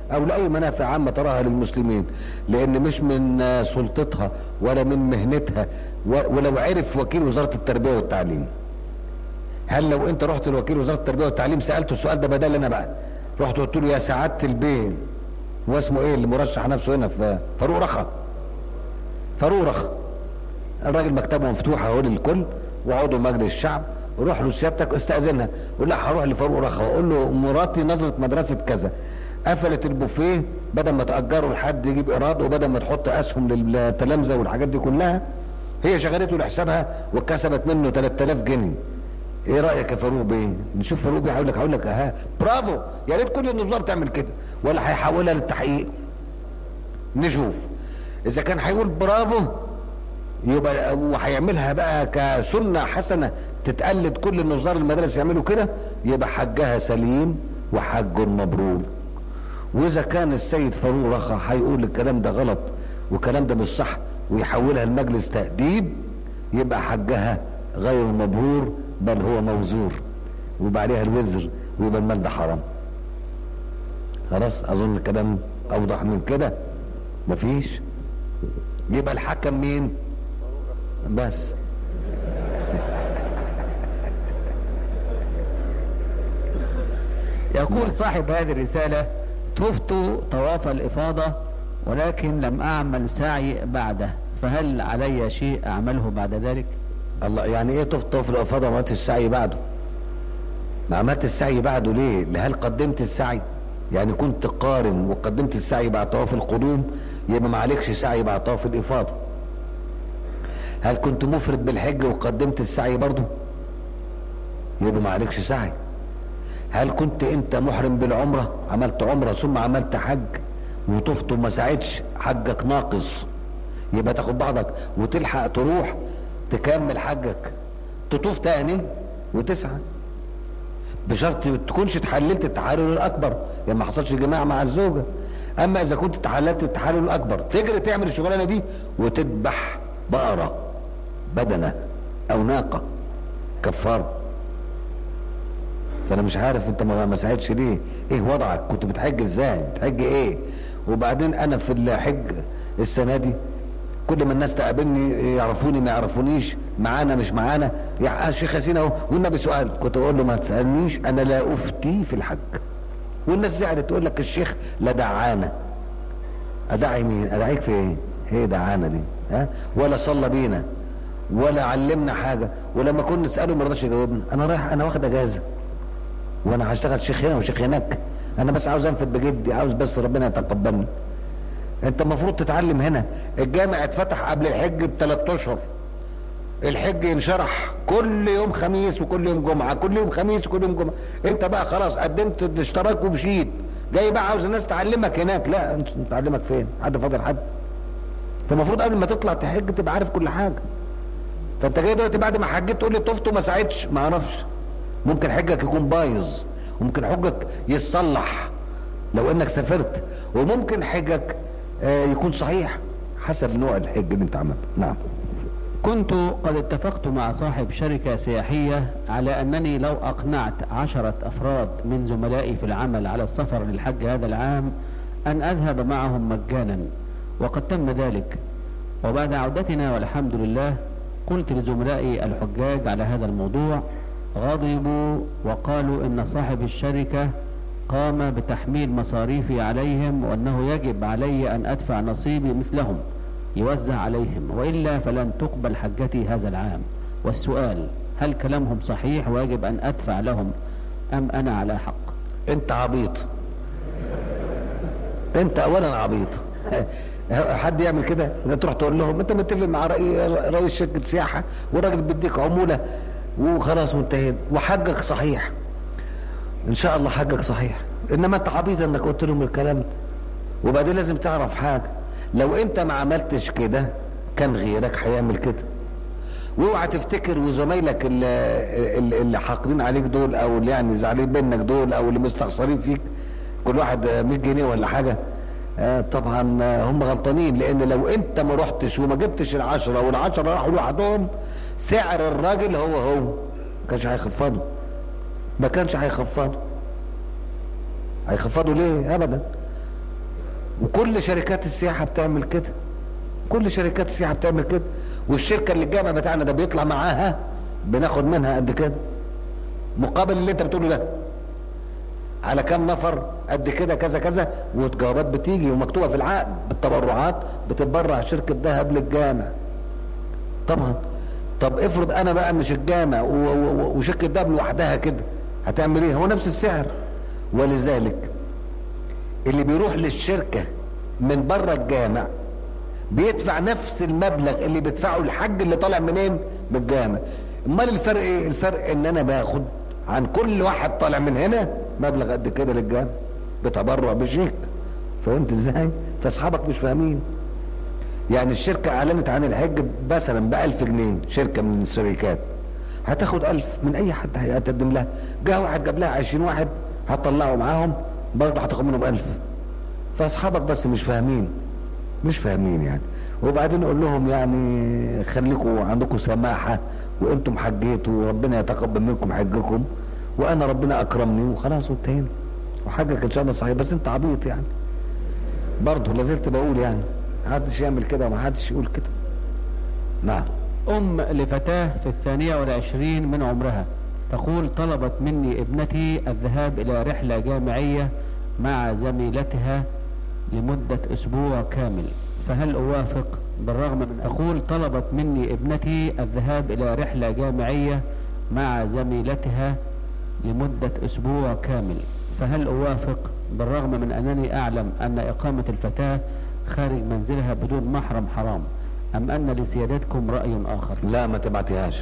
او لاي منافع عامه تراها للمسلمين لان مش من آه، سلطتها ولا من مهنتها و- ولو عرف وكيل وزاره التربيه والتعليم هل لو انت رحت لوكيل وزاره التربيه والتعليم سالته السؤال ده بدل انا بقى رحت قلت له يا سعاده البيه هو اسمه ايه اللي مرشح نفسه هنا في فاروق رخا فاروق رخا الراجل مكتبه مفتوح اهو للكل وعضو مجلس الشعب روح له سيادتك استاذنها قول لها هروح لفاروق رخا واقول له مراتي نظرت مدرسه كذا قفلت البوفيه بدل ما تاجره لحد يجيب ايراد وبدل ما تحط اسهم للتلامذه والحاجات دي كلها هي شغلته لحسابها وكسبت منه 3000 جنيه ايه رايك يا فاروق بيه نشوف فاروق بيه هقول لك هقول لك اها برافو يا ريت كل النظار تعمل كده ولا هيحولها للتحقيق نشوف اذا كان هيقول برافو يبقى وهيعملها بقى كسنه حسنه تتقلد كل النظار المدارس يعملوا كده يبقى حجها سليم وحج مبرور واذا كان السيد فاروق رخا هيقول الكلام ده غلط والكلام ده مش صح ويحولها لمجلس تأديب يبقى حجها غير مبرور بل هو موزور ويبقى عليها الوزر ويبقى المال ده حرام خلاص اظن الكلام اوضح من كده مفيش يبقى الحكم مين بس يقول صاحب هذه الرسالة طفت طواف الإفاضة ولكن لم أعمل سعي بعده فهل علي شيء أعمله بعد ذلك الله يعني ايه طفت طواف الافاضه ما عملتش السعي بعده ما عملت السعي بعده ليه هل قدمت السعي يعني كنت قارن وقدمت السعي بعد طواف القدوم يبقى ما عليكش سعي بعد طواف الافاضه هل كنت مفرد بالحج وقدمت السعي برضه يبقى ما عليكش سعي هل كنت انت محرم بالعمره عملت عمره ثم عملت حج وطفت وما سعيتش حجك ناقص يبقى تاخد بعضك وتلحق تروح تكمل حجك تطوف تاني وتسعى بشرط تكونش اتحللت التحلل الاكبر يعني ما حصلش جماع مع الزوجه اما اذا كنت تحللت التحلل الاكبر تجري تعمل الشغلانه دي وتذبح بقره بدنه او ناقه كفاره فانا مش عارف انت ما ما ساعدش ليه ايه وضعك كنت بتحج ازاي بتحج ايه وبعدين انا في الحج السنه دي كل ما الناس تقابلني يعرفوني ما يعرفونيش معانا مش معانا يا شيخ ياسين اهو والنبي سؤال كنت اقول له ما تسالنيش انا لا افتي في الحج والناس زعلت تقول لك الشيخ لا دعانا ادعي مين ادعيك في ايه هي دعانا دي ها ولا صلى بينا ولا علمنا حاجه ولما كنا نساله ما رضاش يجاوبنا انا رايح انا واخد اجازه وانا هشتغل شيخ هنا وشيخ هناك انا بس عاوز انفد بجدي عاوز بس ربنا يتقبلني انت المفروض تتعلم هنا الجامع اتفتح قبل الحج بثلاث اشهر الحج ينشرح كل يوم خميس وكل يوم جمعه كل يوم خميس وكل يوم جمعه انت بقى خلاص قدمت الاشتراك ومشيت جاي بقى عاوز الناس تعلمك هناك لا انت تعلمك فين حد فاضل حد فالمفروض قبل ما تطلع تحج تبقى عارف كل حاجه فانت جاي دلوقتي بعد ما حجيت تقول لي طفت وما ساعدتش ما اعرفش ممكن حجك يكون بايظ وممكن حجك يتصلح لو انك سافرت وممكن حجك آه، يكون صحيح حسب نوع الحج اللي انت عملته نعم كنت قد اتفقت مع صاحب شركة سياحية على أنني لو أقنعت عشرة أفراد من زملائي في العمل على السفر للحج هذا العام أن أذهب معهم مجانا وقد تم ذلك وبعد عودتنا والحمد لله قلت لزملائي الحجاج على هذا الموضوع غضبوا وقالوا إن صاحب الشركة قام بتحميل مصاريفي عليهم وأنه يجب علي أن أدفع نصيبي مثلهم يوزع عليهم وإلا فلن تقبل حجتي هذا العام والسؤال هل كلامهم صحيح ويجب أن أدفع لهم أم أنا على حق انت عبيط انت اولا عبيط حد يعمل كده ده تروح تقول لهم انت متفق مع رئي- رئيس شركه سياحه والراجل بيديك عموله وخلاص وانتهينا وحجك صحيح ان شاء الله حجك صحيح انما انت عبيط انك قلت لهم الكلام ده وبعدين لازم تعرف حاجه لو انت ما عملتش كده كان غيرك هيعمل كده واوعى تفتكر وزمايلك اللي, اللي اللي حاقدين عليك دول او اللي يعني زعلانين منك دول او اللي مستخسرين فيك كل واحد 100 جنيه ولا حاجه آه، طبعا آه، هم غلطانين لان لو انت ما رحتش وما جبتش العشرة والعشرة راحوا لوحدهم سعر الراجل هو هو ما كانش هيخفضه ما كانش هيخفضه هيخفضوا ليه ابدا وكل شركات السياحه بتعمل كده كل شركات السياحه بتعمل كده والشركه اللي الجامع بتاعنا ده بيطلع معاها بناخد منها قد كده مقابل اللي انت بتقوله ده على كام نفر قد كده كذا كذا والجوابات بتيجي ومكتوبه في العقد بالتبرعات بتتبرع شركه ذهب للجامع طبعا طب افرض انا بقى مش الجامع و- و- وشركه ذهب لوحدها كده هتعمل ايه هو نفس السعر ولذلك اللي بيروح للشركه من بره الجامع بيدفع نفس المبلغ اللي بيدفعه الحج اللي طالع منين من الجامع امال الفرق ايه الفرق ان انا باخد عن كل واحد طالع من هنا مبلغ قد كده للجامع بتبرع بشيك فهمت ازاي فاصحابك مش فاهمين يعني الشركة اعلنت عن الحج مثلا ب 1000 جنيه شركة من الشركات هتاخد 1000 من اي حد هيقدم لها جه واحد جاب لها 20 واحد هتطلعوا معاهم برضه هتاخد منهم 1000 فاصحابك بس مش فاهمين مش فاهمين يعني وبعدين اقول لهم يعني خليكم عندكم سماحه وانتم حجيتوا وربنا يتقبل منكم حجكم وانا ربنا اكرمني وخلاص وانتهينا وحجك ان شاء الله صحيح بس انت عبيط يعني برضه لازلت بقول يعني محدش يعمل كده ومحدش يقول كده نعم أم لفتاة في الثانية والعشرين من عمرها تقول طلبت مني ابنتي الذهاب إلى رحلة جامعية مع زميلتها لمدة أسبوع كامل فهل أوافق بالرغم من تقول طلبت مني ابنتي الذهاب إلى رحلة جامعية مع زميلتها لمدة أسبوع كامل فهل أوافق بالرغم من أنني أعلم أن إقامة الفتاة خارج منزلها بدون محرم حرام أم أن لسيادتكم رأي آخر لا ما تبعتيهاش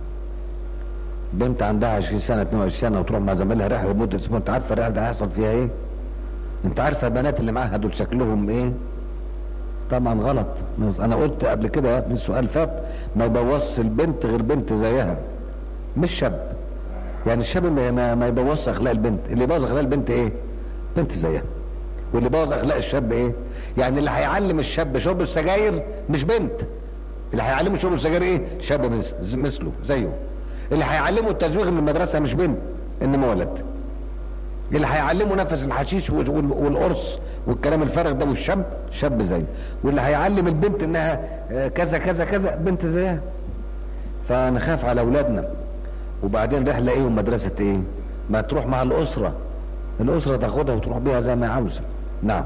بنت عندها 20 سنه 22 سنه وتروح مع زميلها رحله لمده اسبوع انت عارفه الرحله دي هيحصل فيها ايه؟ انت عارفه البنات اللي معاها دول شكلهم ايه؟ طبعا غلط بس انا قلت قبل كده في السؤال فات ما يبوظش البنت غير بنت زيها مش شاب يعني الشاب ما, ما, ما يبوظش اخلاق البنت اللي يبوظ اخلاق البنت ايه؟ بنت زيها واللي يبوظ اخلاق الشاب ايه؟ يعني اللي هيعلم الشاب شرب السجاير مش بنت اللي هيعلمه شرب السجاير ايه؟ شاب مث- مثله زيه اللي هيعلمه التزويغ من المدرسه مش بنت انما ولد اللي هيعلمه نفس الحشيش وال- وال- والقرص والكلام الفارغ ده والشاب شاب زيه واللي هيعلم البنت انها آه، كذا كذا كذا بنت زيها فنخاف على اولادنا وبعدين رحله ايه ومدرسه ايه ما تروح مع الاسره الاسره تاخدها وتروح بيها زي ما عاوزه نعم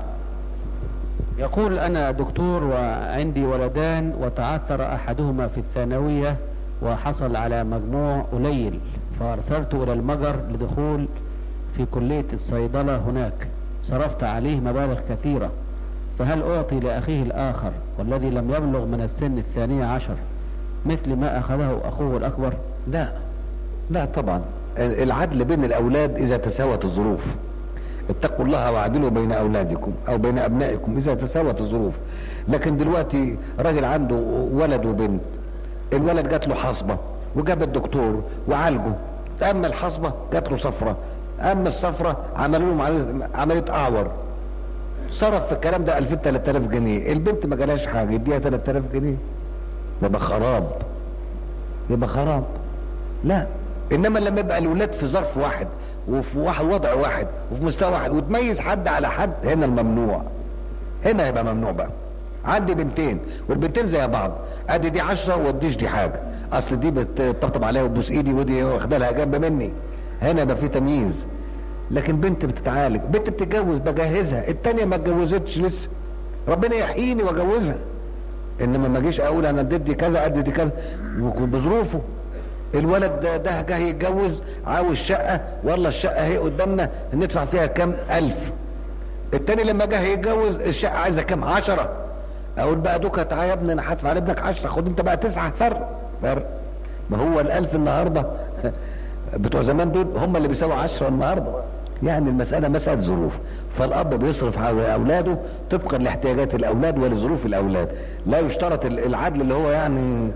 يقول أنا دكتور وعندي ولدان وتعثر أحدهما في الثانوية وحصل على مجموع قليل فأرسلت إلى المجر لدخول في كلية الصيدلة هناك صرفت عليه مبالغ كثيرة فهل أعطي لأخيه الآخر والذي لم يبلغ من السن الثانية عشر مثل ما أخذه أخوه الأكبر لا لا طبعا العدل بين الاولاد اذا تساوت الظروف اتقوا الله واعدلوا بين اولادكم او بين ابنائكم اذا تساوت الظروف لكن دلوقتي راجل عنده ولد وبنت الولد جات له حصبه وجاب الدكتور وعالجه اما الحصبه جات له صفرة اما الصفرة عملوا له عملية- عمليه اعور صرف في الكلام ده 2000 3000 جنيه البنت ما جالهاش حاجه يديها 3000 جنيه يبقى خراب يبقى خراب لا انما لما يبقى الاولاد في ظرف واحد وفي واحد وضع واحد وفي مستوى واحد وتميز حد على حد هنا الممنوع هنا يبقى ممنوع بقى عندي بنتين والبنتين زي بعض ادي دي عشرة واديش دي حاجه اصل دي بتطبطب عليها وتبوس ايدي ودي واخده لها جنب مني هنا يبقى في تمييز لكن بنت بتتعالج بنت بتتجوز بجهزها التانية ما اتجوزتش لسه ربنا يحييني واجوزها انما ما اجيش اقول انا اديت كذا ادي كذا ويكون بظروفه الولد ده, ده جاي يتجوز عاوز شقه والله الشقه اهي قدامنا ندفع فيها كام الف التاني لما جه يتجوز الشقه عايزه كام عشرة اقول بقى دوكا تعالى يا ابني انا هدفع لابنك عشرة خد انت بقى تسعة فرق فرق ما هو الالف النهارده بتوع زمان دول هم اللي بيساووا عشرة النهارده يعني المسألة مسألة ظروف فالأب بيصرف على أولاده طبقا لاحتياجات الأولاد ولظروف الأولاد لا يشترط العدل اللي هو يعني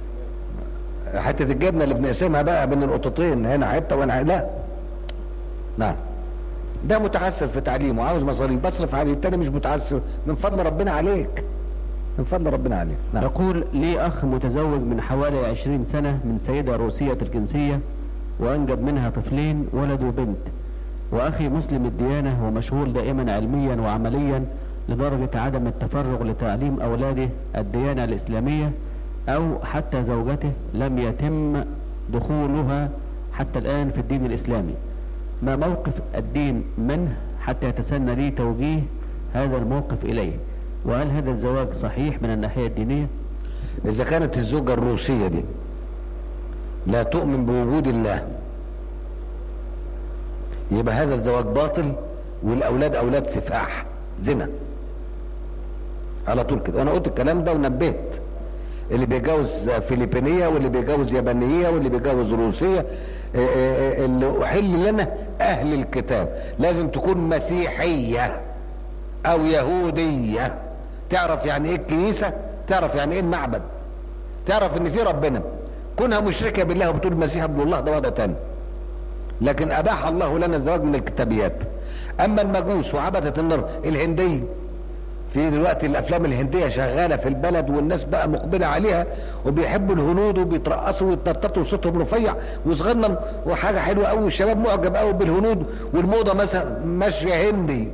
حتة الجبنة اللي بنقسمها بقى بين القطتين هنا حتة وهنا حتة. لا نعم ده متعسر في تعليمه وعاوز مصاريف بصرف عليه التاني مش متعسر من فضل ربنا عليك من فضل ربنا عليك نعم يقول لي أخ متزوج من حوالي عشرين سنة من سيدة روسية الجنسية وأنجب منها طفلين ولد وبنت وأخي مسلم الديانة ومشغول دائما علميا وعمليا لدرجة عدم التفرغ لتعليم أولاده الديانة الإسلامية أو حتى زوجته لم يتم دخولها حتى الآن في الدين الإسلامي ما موقف الدين منه حتى يتسنى لي توجيه هذا الموقف إليه وهل هذا الزواج صحيح من الناحية الدينية إذا كانت الزوجة الروسية دي لا تؤمن بوجود الله يبقى هذا الزواج باطل والأولاد أولاد سفاح زنا على طول كده وأنا قلت الكلام ده ونبهت اللي بيتجوز فلبينية واللي بيتجوز يابانية واللي بيتجوز روسية آه، آه، آه، اللي أحل لنا أهل الكتاب لازم تكون مسيحية أو يهودية تعرف يعني إيه الكنيسة تعرف يعني إيه المعبد تعرف إن في ربنا كونها مشركة بالله وبتقول المسيح ابن الله ده وضع تاني لكن أباح الله لنا الزواج من الكتابيات أما المجوس وعبدة النار الهندية في دلوقتي الافلام الهنديه شغاله في البلد والناس بقى مقبله عليها وبيحبوا الهنود وبيترقصوا ويتنططوا وصوتهم رفيع وصغنن وحاجه حلوه قوي والشباب معجب قوي بالهنود والموضه مثلا ماشيه هندي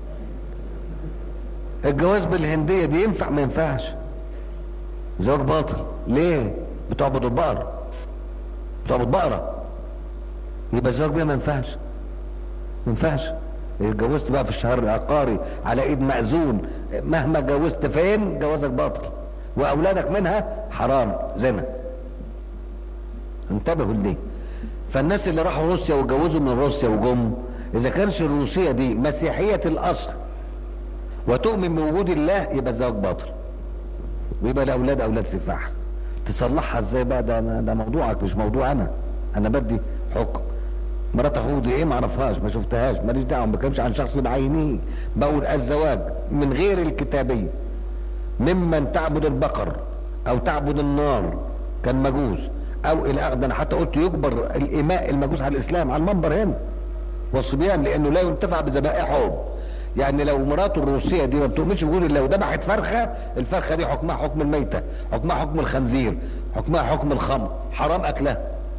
الجواز بالهنديه دي ينفع ما ينفعش زواج باطل ليه بتعبد البقر بتعبد بقره يبقى الزواج بيها ما ينفعش ما ينفعش اتجوزت بقى في الشهر العقاري على ايد مأذون مهما اتجوزت فين جوازك باطل واولادك منها حرام زنا انتبهوا لدي فالناس اللي راحوا روسيا واتجوزوا من روسيا وجم اذا كانش الروسيه دي مسيحيه الاصل وتؤمن بوجود الله يبقى الزواج باطل ويبقى الاولاد اولاد سفاح تصلحها ازاي بقى ده ده موضوعك مش موضوع انا انا بدي حكم مرات اخوه دي ايه ما اعرفهاش ما شفتهاش ماليش دعوه ما بتكلمش عن شخص بعينه بقول الزواج من غير الكتابيه ممن تعبد البقر او تعبد النار كان مجوس او الى اخذ انا حتى قلت يجبر الاماء المجوس على الاسلام على المنبر هنا والصبيان لانه لا ينتفع بذبائحهم يعني لو مراته الروسيه دي ما بتؤمنش بيقول لو ذبحت فرخه الفرخه دي حكمها حكم الميته حكمها حكم الخنزير حكمها حكم الخمر حرام اكلها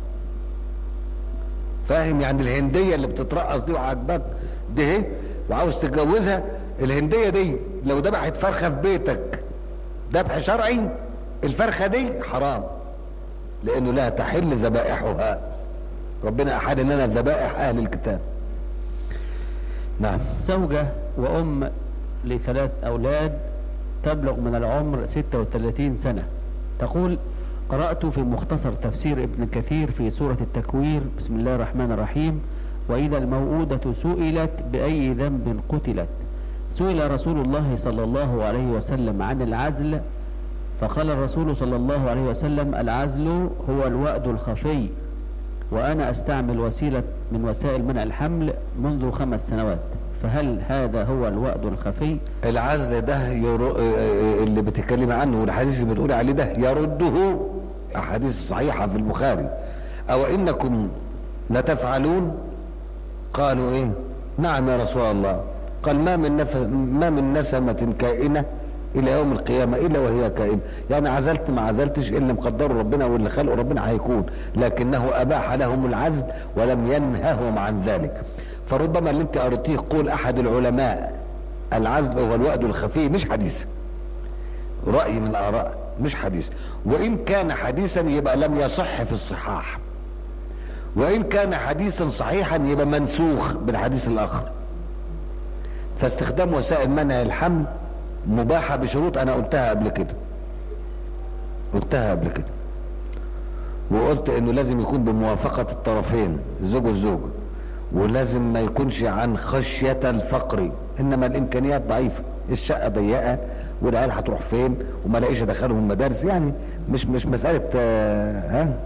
فاهم يعني الهنديه اللي بتترقص دي وعاجباك دي اهي وعاوز تتجوزها الهنديه دي لو ذبحت فرخه في بيتك ذبح شرعي الفرخه دي حرام لانه لا تحل ذبائحها ربنا احد لنا ذبائح اهل الكتاب نعم زوجة وأم لثلاث أولاد تبلغ من العمر 36 سنة تقول قرأت في مختصر تفسير ابن كثير في سورة التكوير بسم الله الرحمن الرحيم وإذا الموءودة سئلت بأي ذنب قتلت سئل رسول الله صلى الله عليه وسلم عن العزل فقال الرسول صلى الله عليه وسلم العزل هو الوأد الخفي وأنا أستعمل وسيلة من وسائل منع الحمل منذ خمس سنوات فهل هذا هو الوأد الخفي العزل ده ير... اللي بتتكلم عنه والحديث اللي بتقول عليه ده يرده احاديث صحيحه في البخاري او انكم لتفعلون قالوا ايه نعم يا رسول الله قال ما من نف... ما من نسمه كائنه الى يوم القيامه الا وهي كائنه يعني عزلت ما عزلتش اللي مقدره ربنا واللي خلقه ربنا هيكون لكنه اباح لهم العزل ولم ينههم عن ذلك فربما اللي انت قريتيه قول احد العلماء العزل هو الوأد الخفي مش حديث رأي من الآراء مش حديث وإن كان حديثا يبقى لم يصح في الصحاح وإن كان حديثا صحيحا يبقى منسوخ بالحديث الآخر فاستخدام وسائل منع الحمل مباحة بشروط أنا قلتها قبل كده قلتها قبل كده وقلت إنه لازم يكون بموافقة الطرفين الزوج والزوجة ولازم ما يكونش عن خشية الفقر انما الامكانيات ضعيفة الشقة ضيقة والعيال هتروح فين وما لاقيش ادخلهم المدارس يعني مش مش مسألة آه ها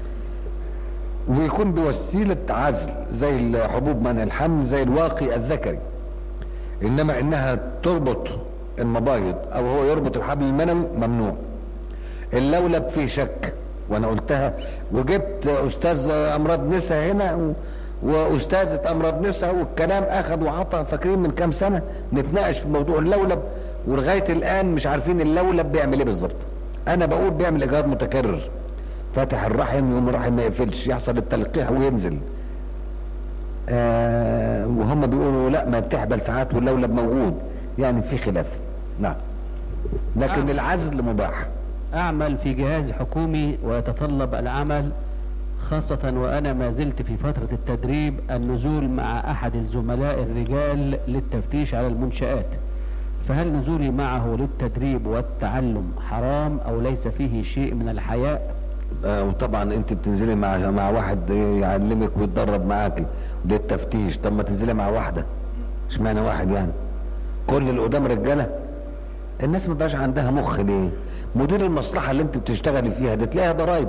ويكون بوسيلة عزل زي حبوب منع الحمل زي الواقي الذكري انما انها تربط المبايض او هو يربط الحبل المنوي ممنوع اللولب فيه شك وانا قلتها وجبت استاذ امراض نساء هنا و... واستاذة امراض نساء والكلام اخذ وعطى فاكرين من كام سنة نتناقش في موضوع اللولب ولغاية الان مش عارفين اللولب بيعمل ايه بالظبط انا بقول بيعمل اجهاض متكرر فاتح الرحم يوم الرحم ما يقفلش يحصل التلقيح وينزل آه وهم بيقولوا لا ما بتحبل ساعات واللولب موجود يعني في خلاف نعم لكن آه. العزل مباح أعمل في جهاز حكومي ويتطلب العمل خاصة وأنا ما زلت في فترة التدريب النزول مع أحد الزملاء الرجال للتفتيش على المنشآت فهل نزولي معه للتدريب والتعلم حرام أو ليس فيه شيء من الحياء آه، وطبعا انت بتنزلي مع مع واحد يعلمك ويتدرب معاكي للتفتيش طب ما تنزلي مع واحده اشمعنى واحد يعني كل اللي قدام رجاله الناس ما بقاش عندها مخ ليه مدير المصلحه اللي انت بتشتغلي فيها دي تلاقيها ضرايب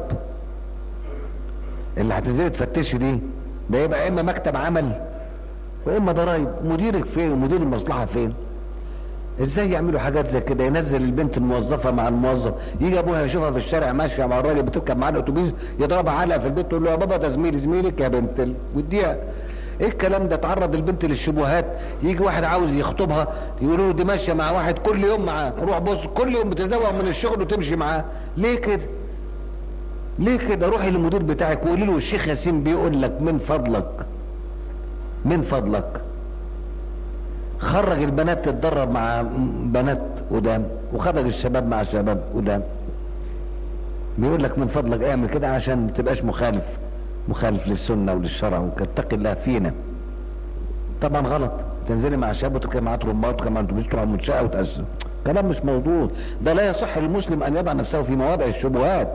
اللي هتنزلي تفتشي دي ده يبقى اما مكتب عمل واما ضرايب مديرك فين ومدير المصلحه فين ازاي يعملوا حاجات زي كده ينزل البنت الموظفه مع الموظف يجي ابوها يشوفها في الشارع ماشيه مع الراجل بتركب معاه الاتوبيس يضربها علقه في البيت تقول له يا بابا ده زميلي زميلك يا بنت ال... واديها ايه الكلام ده تعرض البنت للشبهات يجي واحد عاوز يخطبها يقولوا له دي ماشيه مع واحد كل يوم معاه روح بص كل يوم بتزوغ من الشغل وتمشي معاه ليه كده ليه كده روحي للمدير بتاعك وقولي له الشيخ ياسين بيقول لك من فضلك من فضلك خرج البنات تتدرب مع بنات قدام وخرج الشباب مع شباب قدام بيقول لك من فضلك اعمل كده عشان ما تبقاش مخالف مخالف للسنه وللشرع واتقي الله فينا طبعا غلط تنزلي مع شاب وتركبي معاه ترمبات وتركبي معاه اتوبيس تروح منشاه وتأسس كلام مش موجود ده لا يصح للمسلم ان يضع نفسه في مواضع الشبهات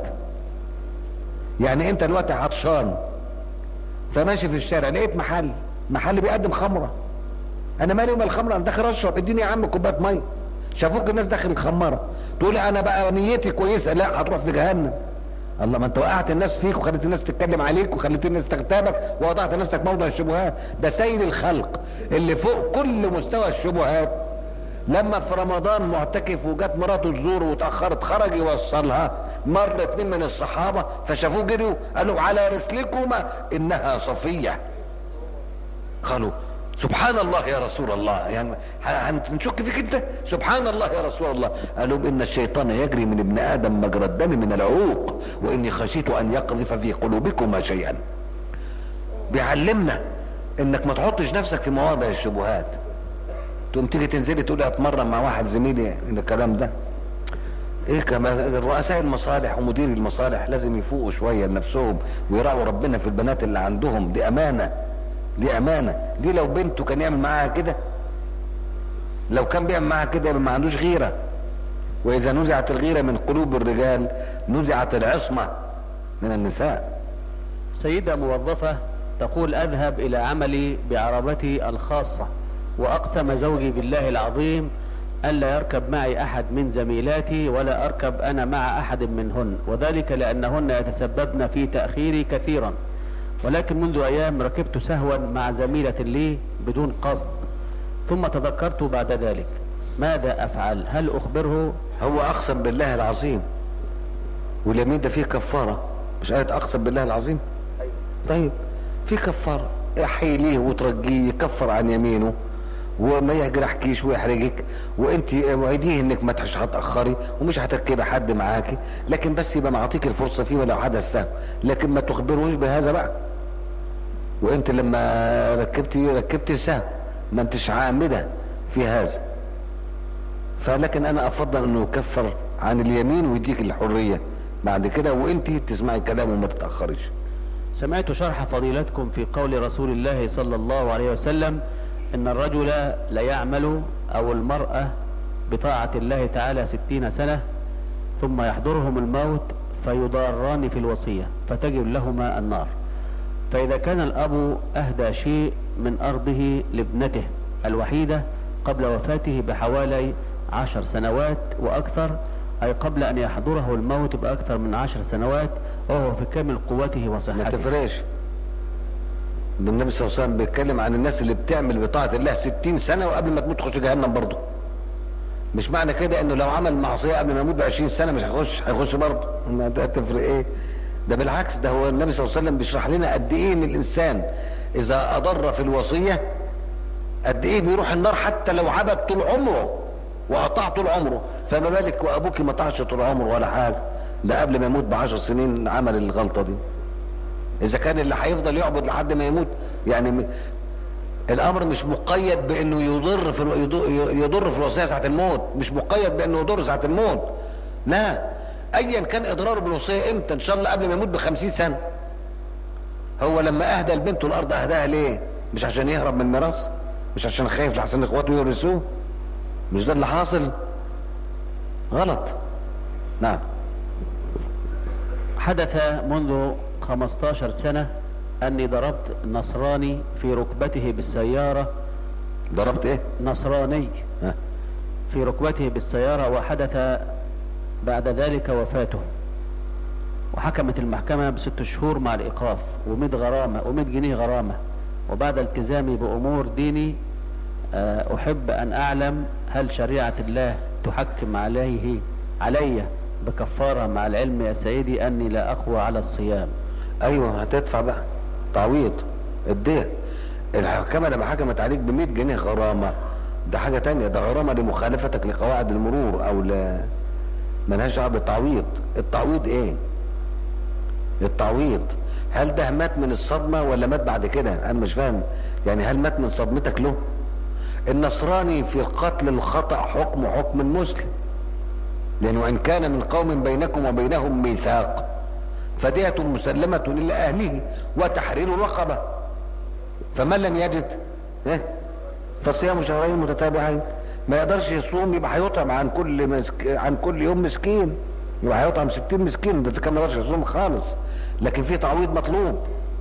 يعني انت دلوقتي عطشان فماشي في الشارع لقيت محل محل بيقدم خمره انا مالي ومال الخمره انا داخل اشرب اديني يا عم كوبايه ميه شافوك الناس داخل الخماره تقولي انا بقى نيتي كويسه لا هتروح في جهنم الله ما انت وقعت الناس فيك وخليت الناس تتكلم عليك وخليت الناس تغتابك ووضعت نفسك موضع الشبهات ده سيد الخلق اللي فوق كل مستوى الشبهات لما في رمضان معتكف وجت مراته تزوره واتاخرت خرج يوصلها مر اتنين من الصحابه فشافوه جريوا قالوا على رسلكما انها صفيه قالوا سبحان الله يا رسول الله يعني هنشك فيك انت سبحان الله يا رسول الله قالوا ان الشيطان يجري من ابن ادم مجرى الدم من العوق واني خشيت ان يقذف في قلوبكما شيئا بيعلمنا انك ما تحطش نفسك في مواضع الشبهات تقوم تيجي تنزلي تقولي اتمرن مع واحد زميلي الكلام ده ايه كمان رؤساء المصالح ومدير المصالح لازم يفوقوا شويه لنفسهم ويراعوا ربنا في البنات اللي عندهم دي امانه دي امانه دي لو بنته كان يعمل معاها كده لو كان بيعمل معاها كده يبقى ما عندوش غيره واذا نزعت الغيره من قلوب الرجال نزعت العصمه من النساء سيدة موظفة تقول أذهب إلى عملي بعربتي الخاصة وأقسم زوجي بالله العظيم ألا يركب معي أحد من زميلاتي ولا أركب أنا مع أحد منهن وذلك لأنهن يتسببن في تأخيري كثيرا ولكن منذ أيام ركبت سهوا مع زميلة لي بدون قصد ثم تذكرت بعد ذلك ماذا أفعل هل أخبره هو اقسم بالله العظيم واليمين ده فيه كفاره مش آية اقسم بالله العظيم طيب في كفاره احيليه وترجيه يكفر عن يمينه وما يجرحكيش ويحرجك وانت وعديه انك ما تحش هتاخري ومش هتركبي حد معاكي لكن بس يبقى معطيك الفرصه فيه ولو حدث سهو لكن ما تخبروش بهذا بقى وانت لما ركبتي ركبتي سهو ما انتش عامده في هذا فلكن انا افضل انه يكفر عن اليمين ويديك الحريه بعد كده وانت تسمعي كلامه وما تتاخريش سمعت شرح فضيلتكم في قول رسول الله صلى الله عليه وسلم إن الرجل ليعمل أو المرأة بطاعة الله تعالى ستين سنة ثم يحضرهم الموت فيضاران في الوصية فتجد لهما النار فإذا كان الأب أهدى شيء من أرضه لابنته الوحيدة قبل وفاته بحوالي عشر سنوات وأكثر أي قبل أن يحضره الموت بأكثر من عشر سنوات وهو في كامل قوته ما وصحته تفرقش النبي صلى الله عليه وسلم بيتكلم عن الناس اللي بتعمل بطاعة الله ستين سنة وقبل ما تموت تخش جهنم برضه مش معنى كده انه لو عمل معصية قبل ما يموت ب 20 سنة مش هيخش هيخش برضه ما ده تفرق ايه ده بالعكس ده هو النبي صلى الله عليه وسلم بيشرح لنا قد ايه ان الانسان اذا اضر في الوصية قد ايه بيروح النار حتى لو عبد طول عمره وقطع طول عمره فما بالك وابوك ما طاعش طول عمره ولا حاجة ده قبل ما يموت بعشر سنين عمل الغلطة دي اذا كان اللي هيفضل يعبد لحد ما يموت يعني م- الامر مش مقيد بانه يضر في الو- يض- يضر في الوصيه ساعه الموت مش مقيد بانه يضر ساعه الموت لا ايا كان اضراره بالوصيه امتى ان شاء الله قبل ما يموت بخمسين سنه هو لما اهدى البنت الارض اهداها ليه مش عشان يهرب من الميراث مش عشان خايف لحسن اخواته يورثوه مش ده اللي حاصل غلط نعم حدث منذ 15 سنة أني ضربت نصراني في ركبته بالسيارة ضربت ايه نصراني ها. في ركبته بالسيارة وحدث بعد ذلك وفاته وحكمت المحكمة بست شهور مع الإيقاف ومد غرامة ومد جنيه غرامة وبعد التزامي بأمور ديني آه، أحب أن أعلم هل شريعة الله تحكم عليه علي بكفارة مع العلم يا سيدي أني لا أقوى على الصيام ايوه هتدفع بقى تعويض الدين الحكامه لما حكمت عليك ب 100 جنيه غرامه ده حاجه تانية ده غرامه لمخالفتك لقواعد المرور او ل ملهاش دعوه بالتعويض التعويض ايه التعويض هل ده مات من الصدمه ولا مات بعد كده انا مش فاهم يعني هل مات من صدمتك له النصراني في قتل الخطا حكم حكم المسلم لانه ان كان من قوم بينكم وبينهم ميثاق فدية مسلمة إلى أهله وتحرير رقبة فمن لم يجد إيه؟ فصيام شهرين متتابعين ما يقدرش يصوم يبقى هيطعم عن كل مسك... عن كل يوم مسكين يبقى هيطعم 60 مسكين ده إذا كان ما يقدرش يصوم خالص لكن في تعويض مطلوب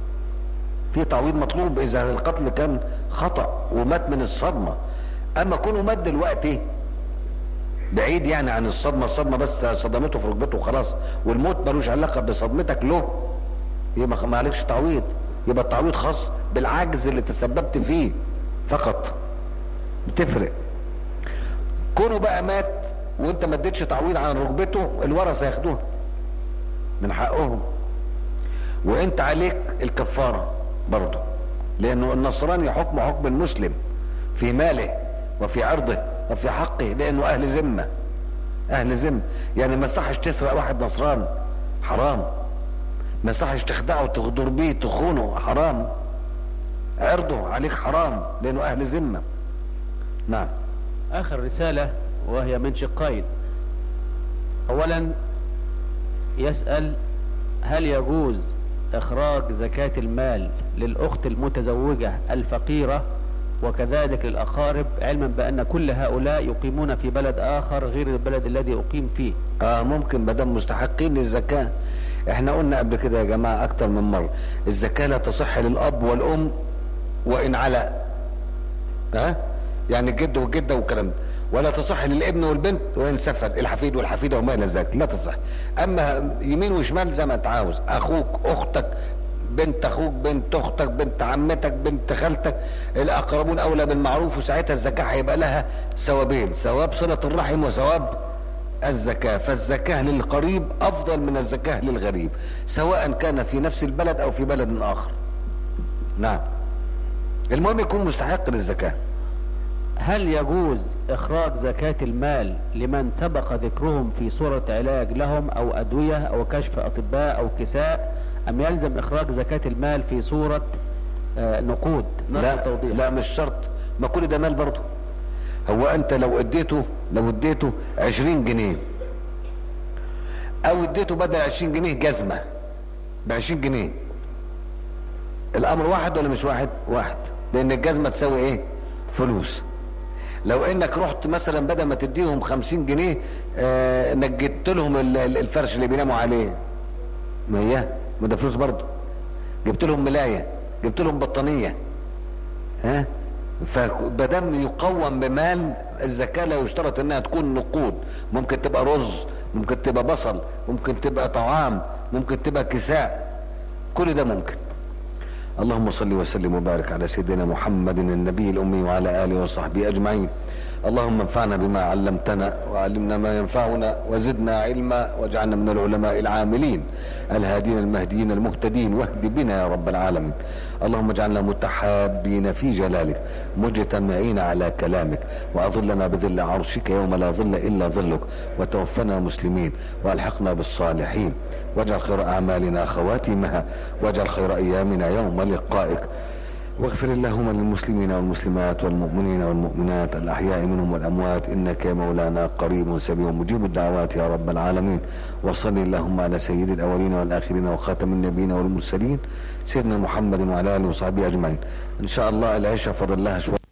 في تعويض مطلوب اذا القتل كان خطا ومات من الصدمه اما كونه مات دلوقتي بعيد يعني عن الصدمه الصدمه بس صدمته في ركبته وخلاص والموت ملوش علاقه بصدمتك له يبقى ما عليكش تعويض يبقى التعويض خاص بالعجز اللي تسببت فيه فقط بتفرق كونه بقى مات وانت ما اديتش تعويض عن ركبته الورثه ياخدوها من حقهم وانت عليك الكفاره برضه لانه النصراني حكم حكم المسلم في ماله وفي عرضه وفي حقه لانه اهل ذمه اهل ذمه يعني ما يصحش تسرق واحد نصراني حرام ما يصحش تخدعه تغدر بيه تخونه حرام عرضه عليك حرام لانه اهل ذمه نعم آخر رسالة وهي من شقين أولا يسأل هل يجوز إخراج زكاة المال للأخت المتزوجة الفقيرة وكذلك للأقارب علما بأن كل هؤلاء يقيمون في بلد آخر غير البلد الذي أقيم فيه اه ممكن مادام مستحقين للزكاه احنا قلنا قبل كده يا جماعه اكتر من مره الزكاه لا تصح للاب والام وان على ها يعني الجد والجده والكلام ده ولا تصح للابن والبنت وان سفل الحفيد والحفيده وما الى ذلك لا تصح اما يمين وشمال زي ما انت عاوز اخوك اختك بنت اخوك بنت اختك بنت عمتك بنت خالتك الاقربون اولى بالمعروف وساعتها الزكاه هيبقى لها ثوابين ثواب صله الرحم وثواب الزكاة فالزكاة للقريب أفضل من الزكاة للغريب سواء كان في نفس البلد أو في بلد آخر نعم المهم يكون مستحق للزكاة هل يجوز إخراج زكاة المال لمن سبق ذكرهم في صورة علاج لهم أو أدوية أو كشف أطباء أو كساء أم يلزم إخراج زكاة المال في صورة آه، نقود نقد لا توضيح لا مش شرط ما كل ده مال برضه هو أنت لو اديته لو اديته 20 جنيه أو اديته بدل 20 جنيه جزمة ب 20 جنيه الأمر واحد ولا مش واحد؟ واحد لأن الجزمة تساوي إيه؟ فلوس لو انك رحت مثلا بدل ما تديهم خمسين جنيه آه نجدت لهم ال- ال- الفرش اللي بيناموا عليه ما هي ما ده فلوس برضه جبت لهم ملايه جبت لهم بطانيه ها فبدم يقوم بمال الزكاه لا يشترط انها تكون نقود ممكن تبقى رز ممكن تبقى بصل ممكن تبقى طعام ممكن تبقى كساء كل ده ممكن اللهم صل وسلم وبارك على سيدنا محمد النبي الأمي وعلى آله وصحبه أجمعين اللهم انفعنا بما علمتنا وعلمنا ما ينفعنا وزدنا علما واجعلنا من العلماء العاملين الهادين المهديين المهتدين واهد بنا يا رب العالمين اللهم اجعلنا متحابين في جلالك مجتمعين على كلامك واظلنا بظل عرشك يوم لا ظل الا ظلك وتوفنا مسلمين والحقنا بالصالحين واجعل خير اعمالنا خواتمها واجعل خير ايامنا يوم لقائك واغفر اللهم للمسلمين والمسلمات والمؤمنين والمؤمنات الأحياء منهم والأموات إنك يا مولانا قريب سميع مجيب الدعوات يا رب العالمين وصل اللهم على سيد الأولين والآخرين وخاتم النبيين والمرسلين سيدنا محمد وعلى آله وصحبه أجمعين إن شاء الله العشاء فضل لها شوية